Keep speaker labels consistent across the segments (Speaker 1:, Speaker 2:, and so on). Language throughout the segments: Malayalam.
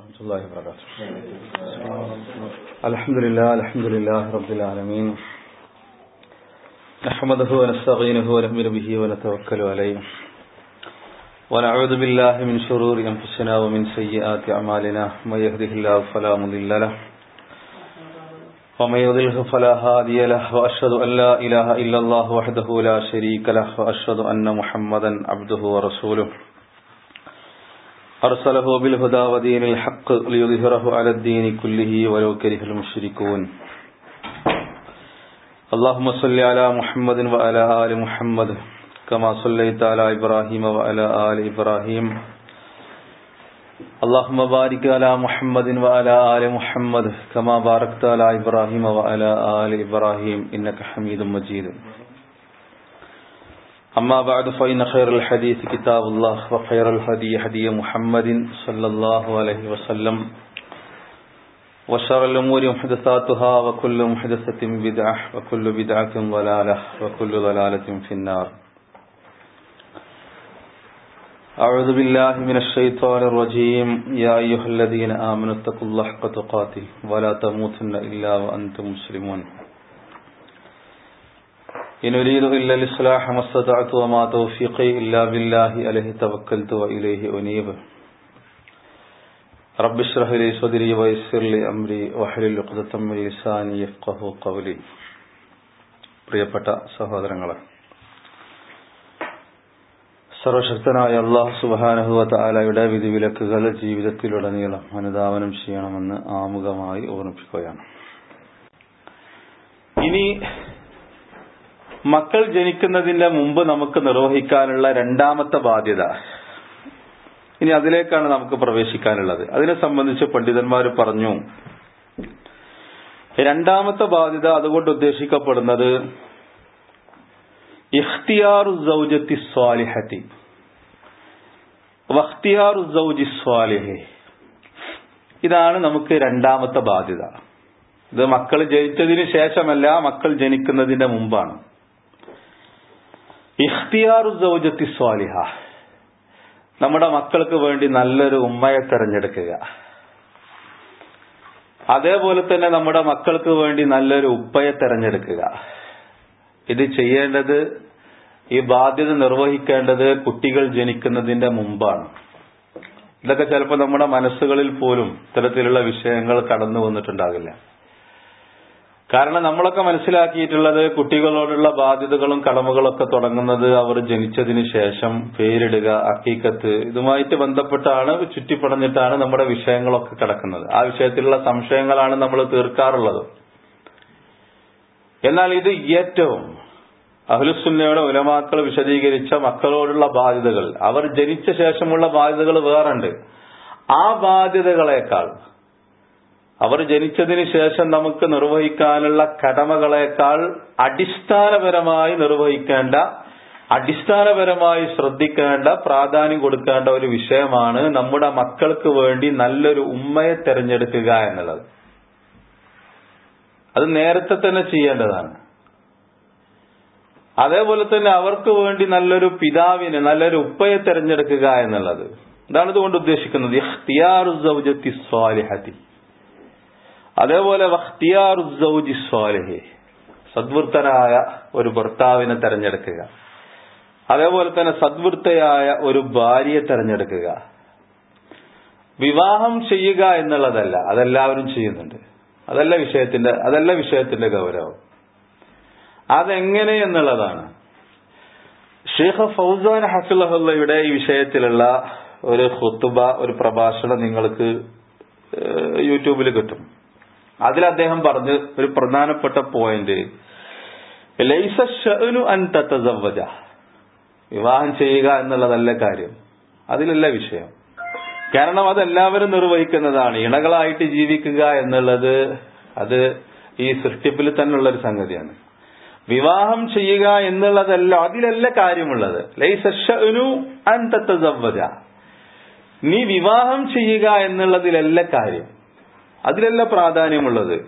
Speaker 1: ورحمة الله وبركاته الحمد لله الحمد لله رب العالمين نحمده ونستعينه ونؤمن به ونتوكل عليه ونعوذ بالله من شرور أنفسنا ومن سيئات أعمالنا من يهده الله فلا مضل له ومن يضلله فلا هادي له وأشهد أن لا إله إلا الله وحده لا شريك له وأشهد أن محمدا عبده ورسوله أرسله بالهدى ودين الحق ليظهره على الدين كله ولو كره المشركون اللهم صل على محمد وعلى آل محمد كما صليت على إبراهيم وعلى آل إبراهيم اللهم بارك على محمد وعلى آل محمد كما باركت على إبراهيم وعلى آل إبراهيم إنك حميد مجيد أما بعد فإن خير الحديث كتاب الله وخير الهدي هدي محمد صلى الله عليه وسلم وشر الأمور محدثاتها وكل محدثة بدعة وكل بدعة ضلالة وكل ضلالة في النار أعوذ بالله من الشيطان الرجيم يا أيها الذين آمنوا اتقوا الله حق تقاته ولا تموتن إلا وأنتم مسلمون إن أريد إلا الإصلاح ما استطعت وما توفيقي إلا بالله عليه توكلت وإليه أنيب رب اشرح لي صدري ويسر لي أمري واحلل عقدة من لساني يفقهوا قولي പ്രിയപ്പെട്ട സഹോദരങ്ങളെ സർവശക്തനായ അള്ളാഹു സുബാനഹുവ താലയുടെ വിധിവിലക്കുകൾ ജീവിതത്തിലുടനീളം അനുധാവനം ചെയ്യണമെന്ന് ആമുഖമായി ഓർമ്മിപ്പിക്കുകയാണ് ഇനി മക്കൾ ജനിക്കുന്നതിന്റെ മുമ്പ് നമുക്ക് നിർവഹിക്കാനുള്ള രണ്ടാമത്തെ ബാധ്യത ഇനി അതിലേക്കാണ് നമുക്ക് പ്രവേശിക്കാനുള്ളത് അതിനെ സംബന്ധിച്ച് പണ്ഡിതന്മാർ പറഞ്ഞു രണ്ടാമത്തെ ബാധ്യത അതുകൊണ്ട് ഉദ്ദേശിക്കപ്പെടുന്നത് ഇഖ്തിയാറു സൗജത്തി സ്വാലിഹത്തി വഖ്തിയാറു സൗജി സ്വാലിഹെ ഇതാണ് നമുക്ക് രണ്ടാമത്തെ ബാധ്യത ഇത് മക്കൾ ജനിച്ചതിന് ശേഷമല്ല മക്കൾ ജനിക്കുന്നതിന്റെ മുമ്പാണ് ഇഖ്തിയാറു സൗജത്തി സ്വാലിഹ നമ്മുടെ മക്കൾക്ക് വേണ്ടി നല്ലൊരു ഉമ്മയെ തെരഞ്ഞെടുക്കുക അതേപോലെ തന്നെ നമ്മുടെ മക്കൾക്ക് വേണ്ടി നല്ലൊരു ഉപ്പയെ തെരഞ്ഞെടുക്കുക ഇത് ചെയ്യേണ്ടത് ഈ ബാധ്യത നിർവഹിക്കേണ്ടത് കുട്ടികൾ ജനിക്കുന്നതിന്റെ മുമ്പാണ് ഇതൊക്കെ ചിലപ്പോൾ നമ്മുടെ മനസ്സുകളിൽ പോലും ഇത്തരത്തിലുള്ള വിഷയങ്ങൾ കടന്നു വന്നിട്ടുണ്ടാകില്ല കാരണം നമ്മളൊക്കെ മനസ്സിലാക്കിയിട്ടുള്ളത് കുട്ടികളോടുള്ള ബാധ്യതകളും കടമകളൊക്കെ തുടങ്ങുന്നത് അവർ ജനിച്ചതിന് ശേഷം പേരിടുക അക്കീക്കത്ത് ഇതുമായിട്ട് ബന്ധപ്പെട്ടാണ് ചുറ്റിപ്പടഞ്ഞിട്ടാണ് നമ്മുടെ വിഷയങ്ങളൊക്കെ കിടക്കുന്നത് ആ വിഷയത്തിലുള്ള സംശയങ്ങളാണ് നമ്മൾ തീർക്കാറുള്ളത് എന്നാൽ ഇത് ഏറ്റവും അഹ്ലുസുന്നയുടെ ഉലമാക്കൾ വിശദീകരിച്ച മക്കളോടുള്ള ബാധ്യതകൾ അവർ ജനിച്ച ശേഷമുള്ള ബാധ്യതകൾ വേറുണ്ട് ആ ബാധ്യതകളെക്കാൾ അവർ ജനിച്ചതിന് ശേഷം നമുക്ക് നിർവഹിക്കാനുള്ള കടമകളെക്കാൾ അടിസ്ഥാനപരമായി നിർവഹിക്കേണ്ട അടിസ്ഥാനപരമായി ശ്രദ്ധിക്കേണ്ട പ്രാധാന്യം കൊടുക്കേണ്ട ഒരു വിഷയമാണ് നമ്മുടെ മക്കൾക്ക് വേണ്ടി നല്ലൊരു ഉമ്മയെ തെരഞ്ഞെടുക്കുക എന്നുള്ളത് അത് നേരത്തെ തന്നെ ചെയ്യേണ്ടതാണ് അതേപോലെ തന്നെ അവർക്ക് വേണ്ടി നല്ലൊരു പിതാവിന് നല്ലൊരു ഉപ്പയെ തെരഞ്ഞെടുക്കുക എന്നുള്ളത് ഇതാണ് ഇതുകൊണ്ട് ഉദ്ദേശിക്കുന്നത് ഇഖ്തിയാറുസൗജത്തി സ്വാലിഹത്തി അതേപോലെ വഖ്തിയാറുസൗജി സ്വാലിഹി സദ്വൃത്തനായ ഒരു ഭർത്താവിനെ തെരഞ്ഞെടുക്കുക അതേപോലെ തന്നെ സദ്വൃത്തയായ ഒരു ഭാര്യയെ തെരഞ്ഞെടുക്കുക വിവാഹം ചെയ്യുക എന്നുള്ളതല്ല അതെല്ലാവരും ചെയ്യുന്നുണ്ട് അതല്ല വിഷയത്തിന്റെ അതല്ല വിഷയത്തിന്റെ ഗൗരവം അതെങ്ങനെ എന്നുള്ളതാണ് ഷെയ്ഖ് ഫൗസാൻ ഹഫിളഹുല്ലയുടെ ഈ വിഷയത്തിലുള്ള ഒരു ഹുത്തുബ ഒരു പ്രഭാഷണം നിങ്ങൾക്ക് യൂട്യൂബിൽ കിട്ടും അതിൽ അദ്ദേഹം പറഞ്ഞ ഒരു പ്രധാനപ്പെട്ട പോയിന്റ് അൻ തത്തസവ്വജ വിവാഹം ചെയ്യുക എന്നുള്ളതല്ല കാര്യം അതിലല്ല വിഷയം കാരണം അതെല്ലാവരും നിർവഹിക്കുന്നതാണ് ഇണകളായിട്ട് ജീവിക്കുക എന്നുള്ളത് അത് ഈ സൃഷ്ടിപ്പിൽ തന്നെയുള്ള ഒരു സംഗതിയാണ് വിവാഹം ചെയ്യുക എന്നുള്ളതല്ല അതിലല്ല കാര്യമുള്ളത് നീ വിവാഹം ചെയ്യുക എന്നുള്ളതിലല്ല കാര്യം അതിലല്ല പ്രാധാന്യമുള്ളത്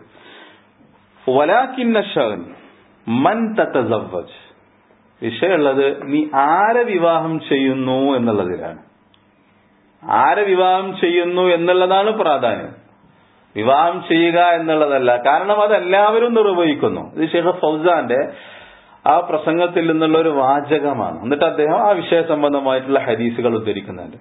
Speaker 1: മൻ തത്തസവ്വജ് വിഷയമുള്ളത് നീ ആരെ വിവാഹം ചെയ്യുന്നു എന്നുള്ളതിലാണ് ആരെ വിവാഹം ചെയ്യുന്നു എന്നുള്ളതാണ് പ്രാധാന്യം വിവാഹം ചെയ്യുക എന്നുള്ളതല്ല കാരണം അത് എല്ലാവരും നിർവഹിക്കുന്നു ഇത് ഷെയ്ഖ് ഫൗസാന്റെ ആ പ്രസംഗത്തിൽ നിന്നുള്ള ഒരു വാചകമാണ് എന്നിട്ട് അദ്ദേഹം ആ വിഷയ സംബന്ധമായിട്ടുള്ള ഹദീസുകൾ ഉദ്ധരിക്കുന്നുണ്ട്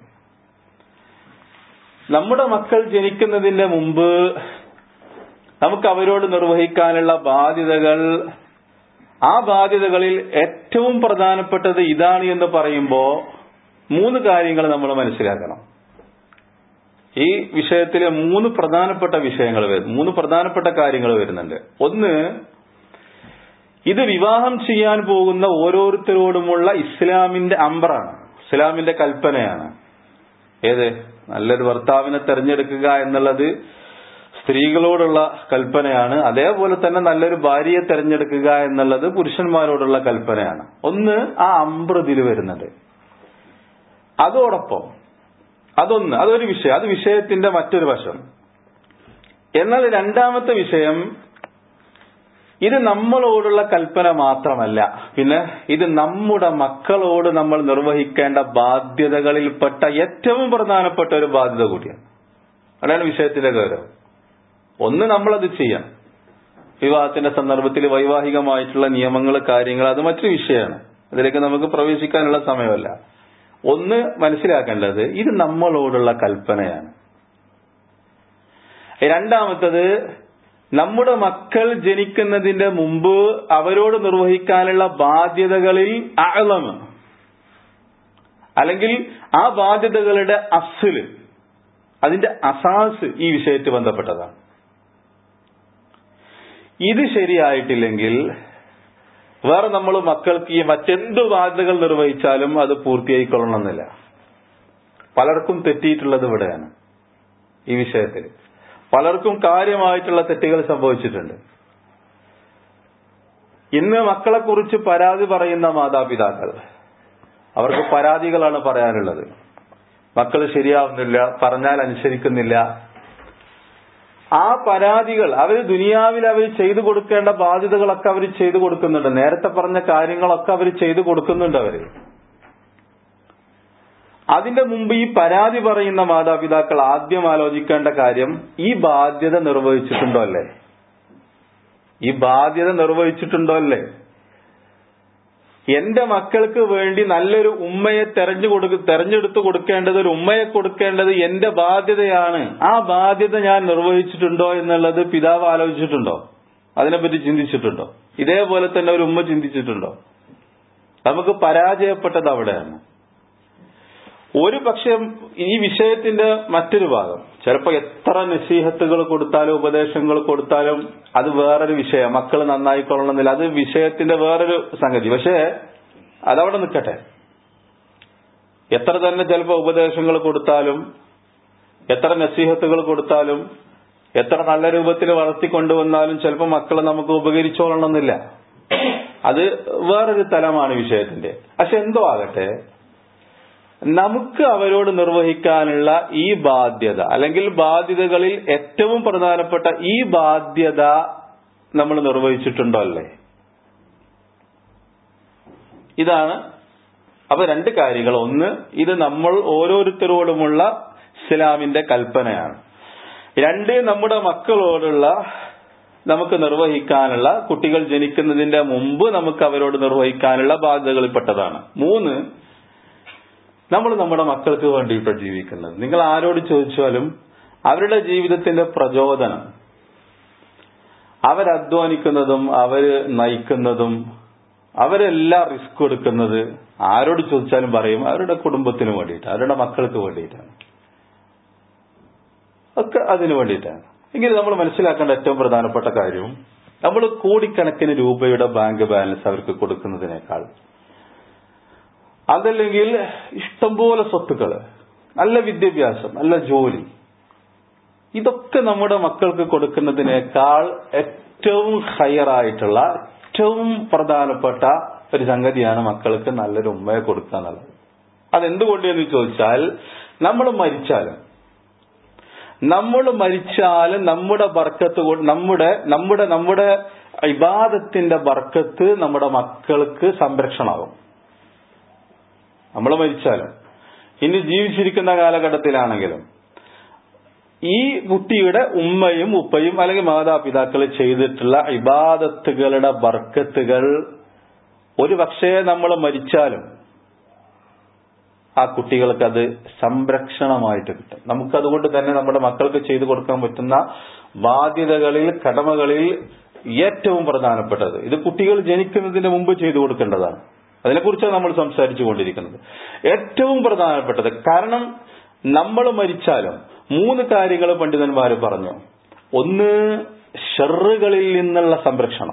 Speaker 1: നമ്മുടെ മക്കൾ ജനിക്കുന്നതിന്റെ മുമ്പ് നമുക്ക് അവരോട് നിർവഹിക്കാനുള്ള ബാധ്യതകൾ ആ ബാധ്യതകളിൽ ഏറ്റവും പ്രധാനപ്പെട്ടത് ഇതാണ് എന്ന് പറയുമ്പോ മൂന്ന് കാര്യങ്ങൾ നമ്മൾ മനസ്സിലാക്കണം ഈ വിഷയത്തിലെ മൂന്ന് പ്രധാനപ്പെട്ട വിഷയങ്ങൾ വരും മൂന്ന് പ്രധാനപ്പെട്ട കാര്യങ്ങൾ വരുന്നുണ്ട് ഒന്ന് ഇത് വിവാഹം ചെയ്യാൻ പോകുന്ന ഓരോരുത്തരോടുമുള്ള ഇസ്ലാമിന്റെ അമ്പറാണ് ഇസ്ലാമിന്റെ കൽപ്പനയാണ് ഏത് നല്ലൊരു ഭർത്താവിനെ തെരഞ്ഞെടുക്കുക എന്നുള്ളത് സ്ത്രീകളോടുള്ള കൽപ്പനയാണ് അതേപോലെ തന്നെ നല്ലൊരു ഭാര്യയെ തെരഞ്ഞെടുക്കുക എന്നുള്ളത് പുരുഷന്മാരോടുള്ള കൽപ്പനയാണ് ഒന്ന് ആ അമ്പർ ഇതിൽ വരുന്നുണ്ട് അതോടൊപ്പം അതൊന്ന് അതൊരു വിഷയം അത് വിഷയത്തിന്റെ മറ്റൊരു വശം എന്നാൽ രണ്ടാമത്തെ വിഷയം ഇത് നമ്മളോടുള്ള കൽപ്പന മാത്രമല്ല പിന്നെ ഇത് നമ്മുടെ മക്കളോട് നമ്മൾ നിർവഹിക്കേണ്ട ബാധ്യതകളിൽപ്പെട്ട ഏറ്റവും പ്രധാനപ്പെട്ട ഒരു ബാധ്യത കൂടിയാണ് അതാണ് വിഷയത്തിന്റെ ഗൗരവം ഒന്ന് നമ്മളത് ചെയ്യാം വിവാഹത്തിന്റെ സന്ദർഭത്തിൽ വൈവാഹികമായിട്ടുള്ള നിയമങ്ങൾ കാര്യങ്ങൾ അത് മറ്റൊരു വിഷയമാണ് അതിലേക്ക് നമുക്ക് പ്രവേശിക്കാനുള്ള സമയമല്ല ഒന്ന് മനസ്സിലാക്കേണ്ടത് ഇത് നമ്മളോടുള്ള കൽപ്പനയാണ് രണ്ടാമത്തത് നമ്മുടെ മക്കൾ ജനിക്കുന്നതിന്റെ മുമ്പ് അവരോട് നിർവഹിക്കാനുള്ള ബാധ്യതകളിൽ അളമ് അല്ലെങ്കിൽ ആ ബാധ്യതകളുടെ അസല് അതിന്റെ അസാസ് ഈ വിഷയത്തിൽ ബന്ധപ്പെട്ടതാണ് ഇത് ശരിയായിട്ടില്ലെങ്കിൽ വേറെ നമ്മൾ മക്കൾക്ക് ഈ മറ്റെന്ത് ബാധ്യതകൾ നിർവഹിച്ചാലും അത് പൂർത്തിയായിക്കൊള്ളണമെന്നില്ല പലർക്കും തെറ്റിയിട്ടുള്ളത് ഇവിടെയാണ് ഈ വിഷയത്തിൽ പലർക്കും കാര്യമായിട്ടുള്ള തെറ്റുകൾ സംഭവിച്ചിട്ടുണ്ട് ഇന്ന് മക്കളെ കുറിച്ച് പരാതി പറയുന്ന മാതാപിതാക്കൾ അവർക്ക് പരാതികളാണ് പറയാനുള്ളത് മക്കൾ ശരിയാവുന്നില്ല പറഞ്ഞാൽ അനുസരിക്കുന്നില്ല ആ പരാതികൾ അവർ ദുനിയാവിൽ അവർ ചെയ്തു കൊടുക്കേണ്ട ബാധ്യതകളൊക്കെ അവർ ചെയ്തു കൊടുക്കുന്നുണ്ട് നേരത്തെ പറഞ്ഞ കാര്യങ്ങളൊക്കെ അവർ ചെയ്തു കൊടുക്കുന്നുണ്ട് അവര് അതിന്റെ മുമ്പ് ഈ പരാതി പറയുന്ന മാതാപിതാക്കൾ ആദ്യം ആലോചിക്കേണ്ട കാര്യം ഈ ബാധ്യത നിർവഹിച്ചിട്ടുണ്ടോ അല്ലേ ഈ ബാധ്യത നിർവഹിച്ചിട്ടുണ്ടോ അല്ലേ എന്റെ മക്കൾക്ക് വേണ്ടി നല്ലൊരു ഉമ്മയെ തെരഞ്ഞു കൊടുക്ക തെരഞ്ഞെടുത്ത് കൊടുക്കേണ്ടത് ഒരു ഉമ്മയെ കൊടുക്കേണ്ടത് എന്റെ ബാധ്യതയാണ് ആ ബാധ്യത ഞാൻ നിർവഹിച്ചിട്ടുണ്ടോ എന്നുള്ളത് പിതാവ് ആലോചിച്ചിട്ടുണ്ടോ അതിനെപ്പറ്റി ചിന്തിച്ചിട്ടുണ്ടോ ഇതേപോലെ തന്നെ ഒരു ഉമ്മ ചിന്തിച്ചിട്ടുണ്ടോ നമുക്ക് പരാജയപ്പെട്ടത് അവിടെയാണ് ഒരു പക്ഷേ ഈ വിഷയത്തിന്റെ മറ്റൊരു ഭാഗം ചിലപ്പോൾ എത്ര നസീഹത്തുകൾ കൊടുത്താലും ഉപദേശങ്ങൾ കൊടുത്താലും അത് വേറൊരു വിഷയം മക്കൾ നന്നായിക്കൊള്ളണമെന്നില്ല അത് വിഷയത്തിന്റെ വേറൊരു സംഗതി പക്ഷേ അതവിടെ നിൽക്കട്ടെ എത്ര തന്നെ ചിലപ്പോൾ ഉപദേശങ്ങൾ കൊടുത്താലും എത്ര നസീഹത്തുകൾ കൊടുത്താലും എത്ര നല്ല രൂപത്തിൽ വളർത്തിക്കൊണ്ടുവന്നാലും ചിലപ്പോൾ മക്കൾ നമുക്ക് ഉപകരിച്ചോളണമെന്നില്ല അത് വേറൊരു തലമാണ് വിഷയത്തിന്റെ പക്ഷെ എന്തോ ആകട്ടെ നമുക്ക് അവരോട് നിർവഹിക്കാനുള്ള ഈ ബാധ്യത അല്ലെങ്കിൽ ബാധ്യതകളിൽ ഏറ്റവും പ്രധാനപ്പെട്ട ഈ ബാധ്യത നമ്മൾ നിർവഹിച്ചിട്ടുണ്ടോ അല്ലേ ഇതാണ് അപ്പൊ രണ്ട് കാര്യങ്ങൾ ഒന്ന് ഇത് നമ്മൾ ഓരോരുത്തരോടുമുള്ള ഇസ്ലാമിന്റെ കൽപ്പനയാണ് രണ്ട് നമ്മുടെ മക്കളോടുള്ള നമുക്ക് നിർവഹിക്കാനുള്ള കുട്ടികൾ ജനിക്കുന്നതിന്റെ മുമ്പ് നമുക്ക് അവരോട് നിർവഹിക്കാനുള്ള ബാധ്യതകളിൽപ്പെട്ടതാണ് മൂന്ന് നമ്മൾ നമ്മുടെ മക്കൾക്ക് വേണ്ടിയിട്ട് ജീവിക്കുന്നത് നിങ്ങൾ ആരോട് ചോദിച്ചാലും അവരുടെ ജീവിതത്തിന്റെ പ്രചോദനം അവരധ്വാനിക്കുന്നതും അവര് നയിക്കുന്നതും അവരെല്ലാം റിസ്ക് എടുക്കുന്നത് ആരോട് ചോദിച്ചാലും പറയും അവരുടെ കുടുംബത്തിന് വേണ്ടിയിട്ട് അവരുടെ മക്കൾക്ക് വേണ്ടിയിട്ടാണ് ഒക്കെ അതിനു വേണ്ടിയിട്ടാണ് എങ്കിൽ നമ്മൾ മനസ്സിലാക്കേണ്ട ഏറ്റവും പ്രധാനപ്പെട്ട കാര്യവും നമ്മൾ കോടിക്കണക്കിന് രൂപയുടെ ബാങ്ക് ബാലൻസ് അവർക്ക് കൊടുക്കുന്നതിനേക്കാൾ അതല്ലെങ്കിൽ ഇഷ്ടംപോലെ സ്വത്തുക്കള് നല്ല വിദ്യാഭ്യാസം നല്ല ജോലി ഇതൊക്കെ നമ്മുടെ മക്കൾക്ക് കൊടുക്കുന്നതിനേക്കാൾ ഏറ്റവും ഹയറായിട്ടുള്ള ഏറ്റവും പ്രധാനപ്പെട്ട ഒരു സംഗതിയാണ് മക്കൾക്ക് നല്ലൊരു ഉമ്മയെ കൊടുക്കുക എന്നുള്ളത് അതെന്തുകൊണ്ട് എന്ന് ചോദിച്ചാൽ നമ്മൾ മരിച്ചാലും നമ്മൾ മരിച്ചാലും നമ്മുടെ ബർക്കത്ത് കൊണ്ട് നമ്മുടെ നമ്മുടെ നമ്മുടെ ഇബാദത്തിന്റെ ബർക്കത്ത് നമ്മുടെ മക്കൾക്ക് സംരക്ഷണമാകും നമ്മൾ മരിച്ചാലും ഇനി ജീവിച്ചിരിക്കുന്ന കാലഘട്ടത്തിലാണെങ്കിലും ഈ കുട്ടിയുടെ ഉമ്മയും ഉപ്പയും അല്ലെങ്കിൽ മാതാപിതാക്കൾ ചെയ്തിട്ടുള്ള ഇബാദത്തുകളുടെ ബർക്കത്തുകൾ ഒരു പക്ഷേ നമ്മൾ മരിച്ചാലും ആ കുട്ടികൾക്ക് അത് സംരക്ഷണമായിട്ട് കിട്ടും നമുക്കതുകൊണ്ട് തന്നെ നമ്മുടെ മക്കൾക്ക് ചെയ്തു കൊടുക്കാൻ പറ്റുന്ന ബാധ്യതകളിൽ കടമകളിൽ ഏറ്റവും പ്രധാനപ്പെട്ടത് ഇത് കുട്ടികൾ ജനിക്കുന്നതിന് മുമ്പ് ചെയ്തു കൊടുക്കേണ്ടതാണ് അതിനെക്കുറിച്ചാണ് നമ്മൾ സംസാരിച്ചു കൊണ്ടിരിക്കുന്നത് ഏറ്റവും പ്രധാനപ്പെട്ടത് കാരണം നമ്മൾ മരിച്ചാലും മൂന്ന് കാര്യങ്ങൾ പണ്ഡിതന്മാർ പറഞ്ഞു ഒന്ന് ഷെറുകളിൽ നിന്നുള്ള സംരക്ഷണം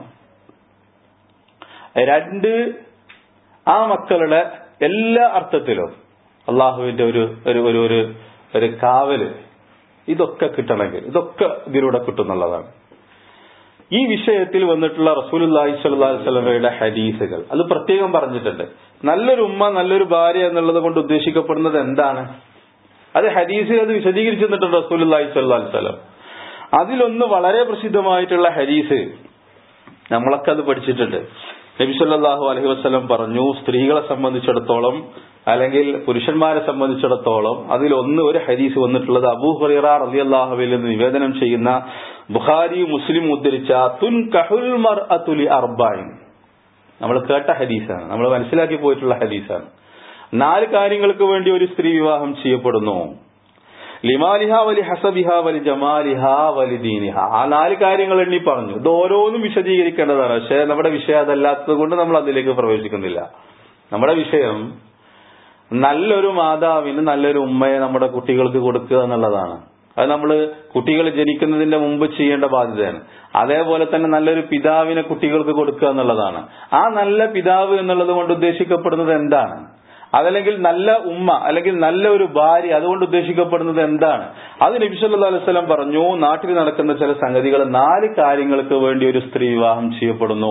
Speaker 1: രണ്ട് ആ മക്കളുടെ എല്ലാ അർത്ഥത്തിലും അള്ളാഹുവിന്റെ ഒരു ഒരു ഒരു ഒരു ഒരു കാവല് ഇതൊക്കെ കിട്ടണമെങ്കിൽ ഇതൊക്കെ ഇതിലൂടെ കിട്ടുന്നുള്ളതാണ് ഈ വിഷയത്തിൽ വന്നിട്ടുള്ള റസൂലുല്ലാഹി സ്വല്ലല്ലാഹി വസല്ലമയുടെ ഹദീസുകൾ അത് പ്രത്യേകം പറഞ്ഞിട്ടുണ്ട് നല്ലൊരു ഉമ്മ നല്ലൊരു ഭാര്യ എന്നുള്ളത് കൊണ്ട് ഉദ്ദേശിക്കപ്പെടുന്നത് എന്താണ് അത് ഹദീസിൽ അത് വിശദീകരിച്ചു തന്നിട്ടുണ്ട് റസൂലുല്ലാഹി സ്വല്ലല്ലാഹി വസല്ലം അതിലൊന്ന് വളരെ പ്രസിദ്ധമായിട്ടുള്ള ഹദീസ് നമ്മളൊക്കെ അത് പഠിച്ചിട്ടുണ്ട് നബി സല്ലല്ലാഹു അലൈഹി വസല്ലം പറഞ്ഞു സ്ത്രീകളെ സംബന്ധിച്ചിടത്തോളം അല്ലെങ്കിൽ പുരുഷന്മാരെ സംബന്ധിച്ചിടത്തോളം അതിൽ ഒന്ന് ഒരു ഹദീസ് വന്നിട്ടുള്ളത് അബൂ ഹുറൈറ റളിയല്ലാഹുവിൽ നിന്ന് നിവേദനം ചെയ്യുന്ന ബുഖാരി മുസ്ലിം ഉദ്ധരിച്ച തുൻ കഹുൽ മർഅത്തുലി അർബൈൻ നമ്മൾ കേട്ട ഹദീസാണ് നമ്മൾ മനസ്സിലാക്കി പോയിട്ടുള്ള ഹദീസാണ് നാല് കാര്യങ്ങൾക്ക് വേണ്ടി ഒരു സ്ത്രീ വിവാഹം ചെയ്യപ്പെടുന്നു ലിമാലിഹ വലി ഹസബിഹ വലി ജമാലിഹ വലി ദീനിഹ ആ നാല് കാര്യങ്ങൾ എണ്ണി പറഞ്ഞു ഇത് ഓരോന്നും വിശദീകരിക്കേണ്ടതാണ് പക്ഷേ നമ്മുടെ വിഷയം അതല്ലാത്തത് കൊണ്ട് നമ്മൾ അതിലേക്ക് പ്രവേശിക്കുന്നില്ല നമ്മുടെ വിഷയം നല്ലൊരു മാതാവിന് നല്ലൊരു ഉമ്മയെ നമ്മുടെ കുട്ടികൾക്ക് കൊടുക്കുക എന്നുള്ളതാണ് അത് നമ്മൾ കുട്ടികൾ ജനിക്കുന്നതിന്റെ മുമ്പ് ചെയ്യേണ്ട ബാധ്യതയാണ് അതേപോലെ തന്നെ നല്ലൊരു പിതാവിനെ കുട്ടികൾക്ക് കൊടുക്കുക എന്നുള്ളതാണ് ആ നല്ല പിതാവ് എന്നുള്ളത് കൊണ്ട് ഉദ്ദേശിക്കപ്പെടുന്നത് എന്താണ് അതല്ലെങ്കിൽ നല്ല ഉമ്മ അല്ലെങ്കിൽ നല്ല ഒരു ഭാര്യ അതുകൊണ്ട് ഉദ്ദേശിക്കപ്പെടുന്നത് എന്താണ് അത് നബിസല്ലാ അലൈവലം പറഞ്ഞു നാട്ടിൽ നടക്കുന്ന ചില സംഗതികൾ നാല് കാര്യങ്ങൾക്ക് വേണ്ടി ഒരു സ്ത്രീ വിവാഹം ചെയ്യപ്പെടുന്നു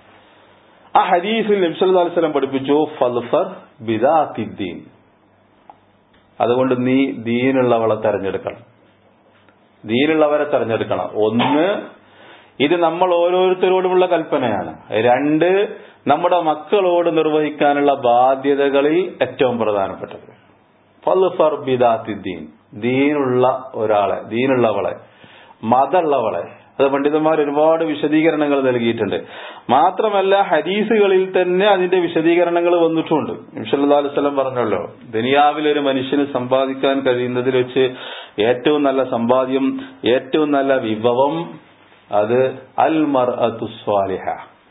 Speaker 1: ആ ഹദീസിൽ നബിസല്ലാ അലൈവലം പഠിപ്പിച്ചു ഫൽഫർ ബിദാത്തിദ്ദീൻ അതുകൊണ്ട് നീ ദീനുള്ളവളെ തെരഞ്ഞെടുക്കണം ദീനുള്ളവരെ തെരഞ്ഞെടുക്കണം ഒന്ന് ഇത് നമ്മൾ ഓരോരുത്തരോടുമുള്ള കൽപ്പനയാണ് രണ്ട് നമ്മുടെ മക്കളോട് നിർവഹിക്കാനുള്ള ബാധ്യതകളിൽ ഏറ്റവും പ്രധാനപ്പെട്ടത് ഫൽഫർ ബിദാത്തിദ്ദീൻ ദീനുള്ള ഒരാളെ ദീനുള്ളവളെ മതമുള്ളവളെ അത് പണ്ഡിതന്മാർ ഒരുപാട് വിശദീകരണങ്ങൾ നൽകിയിട്ടുണ്ട് മാത്രമല്ല ഹദീസുകളിൽ തന്നെ അതിന്റെ വിശദീകരണങ്ങൾ വന്നിട്ടുണ്ട് നിമിഷല്ലാ അലുസലം പറഞ്ഞല്ലോ ദുനിയാവിൽ ഒരു മനുഷ്യന് സമ്പാദിക്കാൻ കഴിയുന്നതിൽ വെച്ച് ഏറ്റവും നല്ല സമ്പാദ്യം ഏറ്റവും നല്ല വിഭവം അത് അൽ മർ സ്വാലിഹ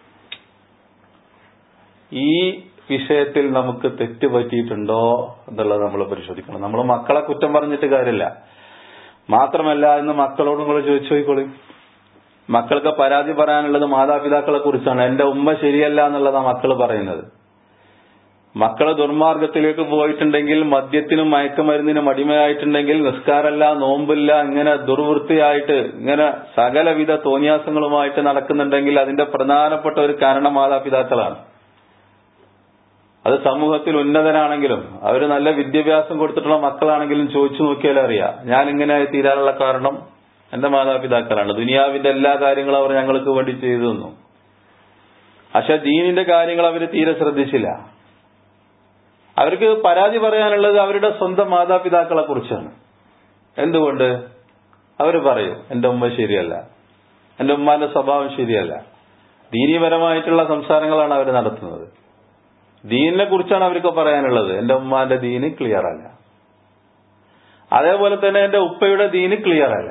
Speaker 1: ഈ വിഷയത്തിൽ നമുക്ക് തെറ്റ് പറ്റിയിട്ടുണ്ടോ എന്നുള്ളത് നമ്മൾ പരിശോധിക്കണം നമ്മൾ മക്കളെ കുറ്റം പറഞ്ഞിട്ട് കാര്യമില്ല മാത്രമല്ല ഇന്ന് മക്കളോട് നിങ്ങൾ ചോദിച്ചു നോക്കിക്കോളി മക്കൾക്ക് പരാതി പറയാനുള്ളത് മാതാപിതാക്കളെ കുറിച്ചാണ് എന്റെ ഉമ്മ ശരിയല്ല എന്നുള്ളതാണ് മക്കൾ പറയുന്നത് മക്കള് ദുർമാർഗത്തിലേക്ക് പോയിട്ടുണ്ടെങ്കിൽ മദ്യത്തിനും മയക്കുമരുന്നിനും അടിമയായിട്ടുണ്ടെങ്കിൽ നിസ്കാരമല്ല നോമ്പില്ല ഇങ്ങനെ ദുർവൃത്തിയായിട്ട് ഇങ്ങനെ സകലവിധ തോന്നിയാസങ്ങളുമായിട്ട് നടക്കുന്നുണ്ടെങ്കിൽ അതിന്റെ പ്രധാനപ്പെട്ട ഒരു കാരണം മാതാപിതാക്കളാണ് അത് സമൂഹത്തിൽ ഉന്നതരാണെങ്കിലും അവർ നല്ല വിദ്യാഭ്യാസം കൊടുത്തിട്ടുള്ള മക്കളാണെങ്കിലും ചോദിച്ചു നോക്കിയാലേ അറിയാം ഞാൻ ഇങ്ങനെ തീരാനുള്ള കാരണം എന്റെ മാതാപിതാക്കളാണ് ദുനിയാവിന്റെ എല്ലാ കാര്യങ്ങളും അവർ ഞങ്ങൾക്ക് വേണ്ടി ചെയ്തു തന്നു പക്ഷെ ദീനിന്റെ കാര്യങ്ങൾ അവർ തീരെ ശ്രദ്ധിച്ചില്ല അവർക്ക് പരാതി പറയാനുള്ളത് അവരുടെ സ്വന്തം മാതാപിതാക്കളെ കുറിച്ചാണ് എന്തുകൊണ്ട് അവർ പറയും എന്റെ ഉമ്മ ശരിയല്ല എന്റെ ഉമ്മാന്റെ സ്വഭാവം ശരിയല്ല ദീനീപരമായിട്ടുള്ള സംസാരങ്ങളാണ് അവർ നടത്തുന്നത് ദീനിനെ കുറിച്ചാണ് അവർക്ക് പറയാനുള്ളത് എന്റെ ഉമ്മാന്റെ ദീന് ക്ലിയർ അല്ല അതേപോലെ തന്നെ എന്റെ ഉപ്പയുടെ ദീന് ക്ലിയർ അല്ല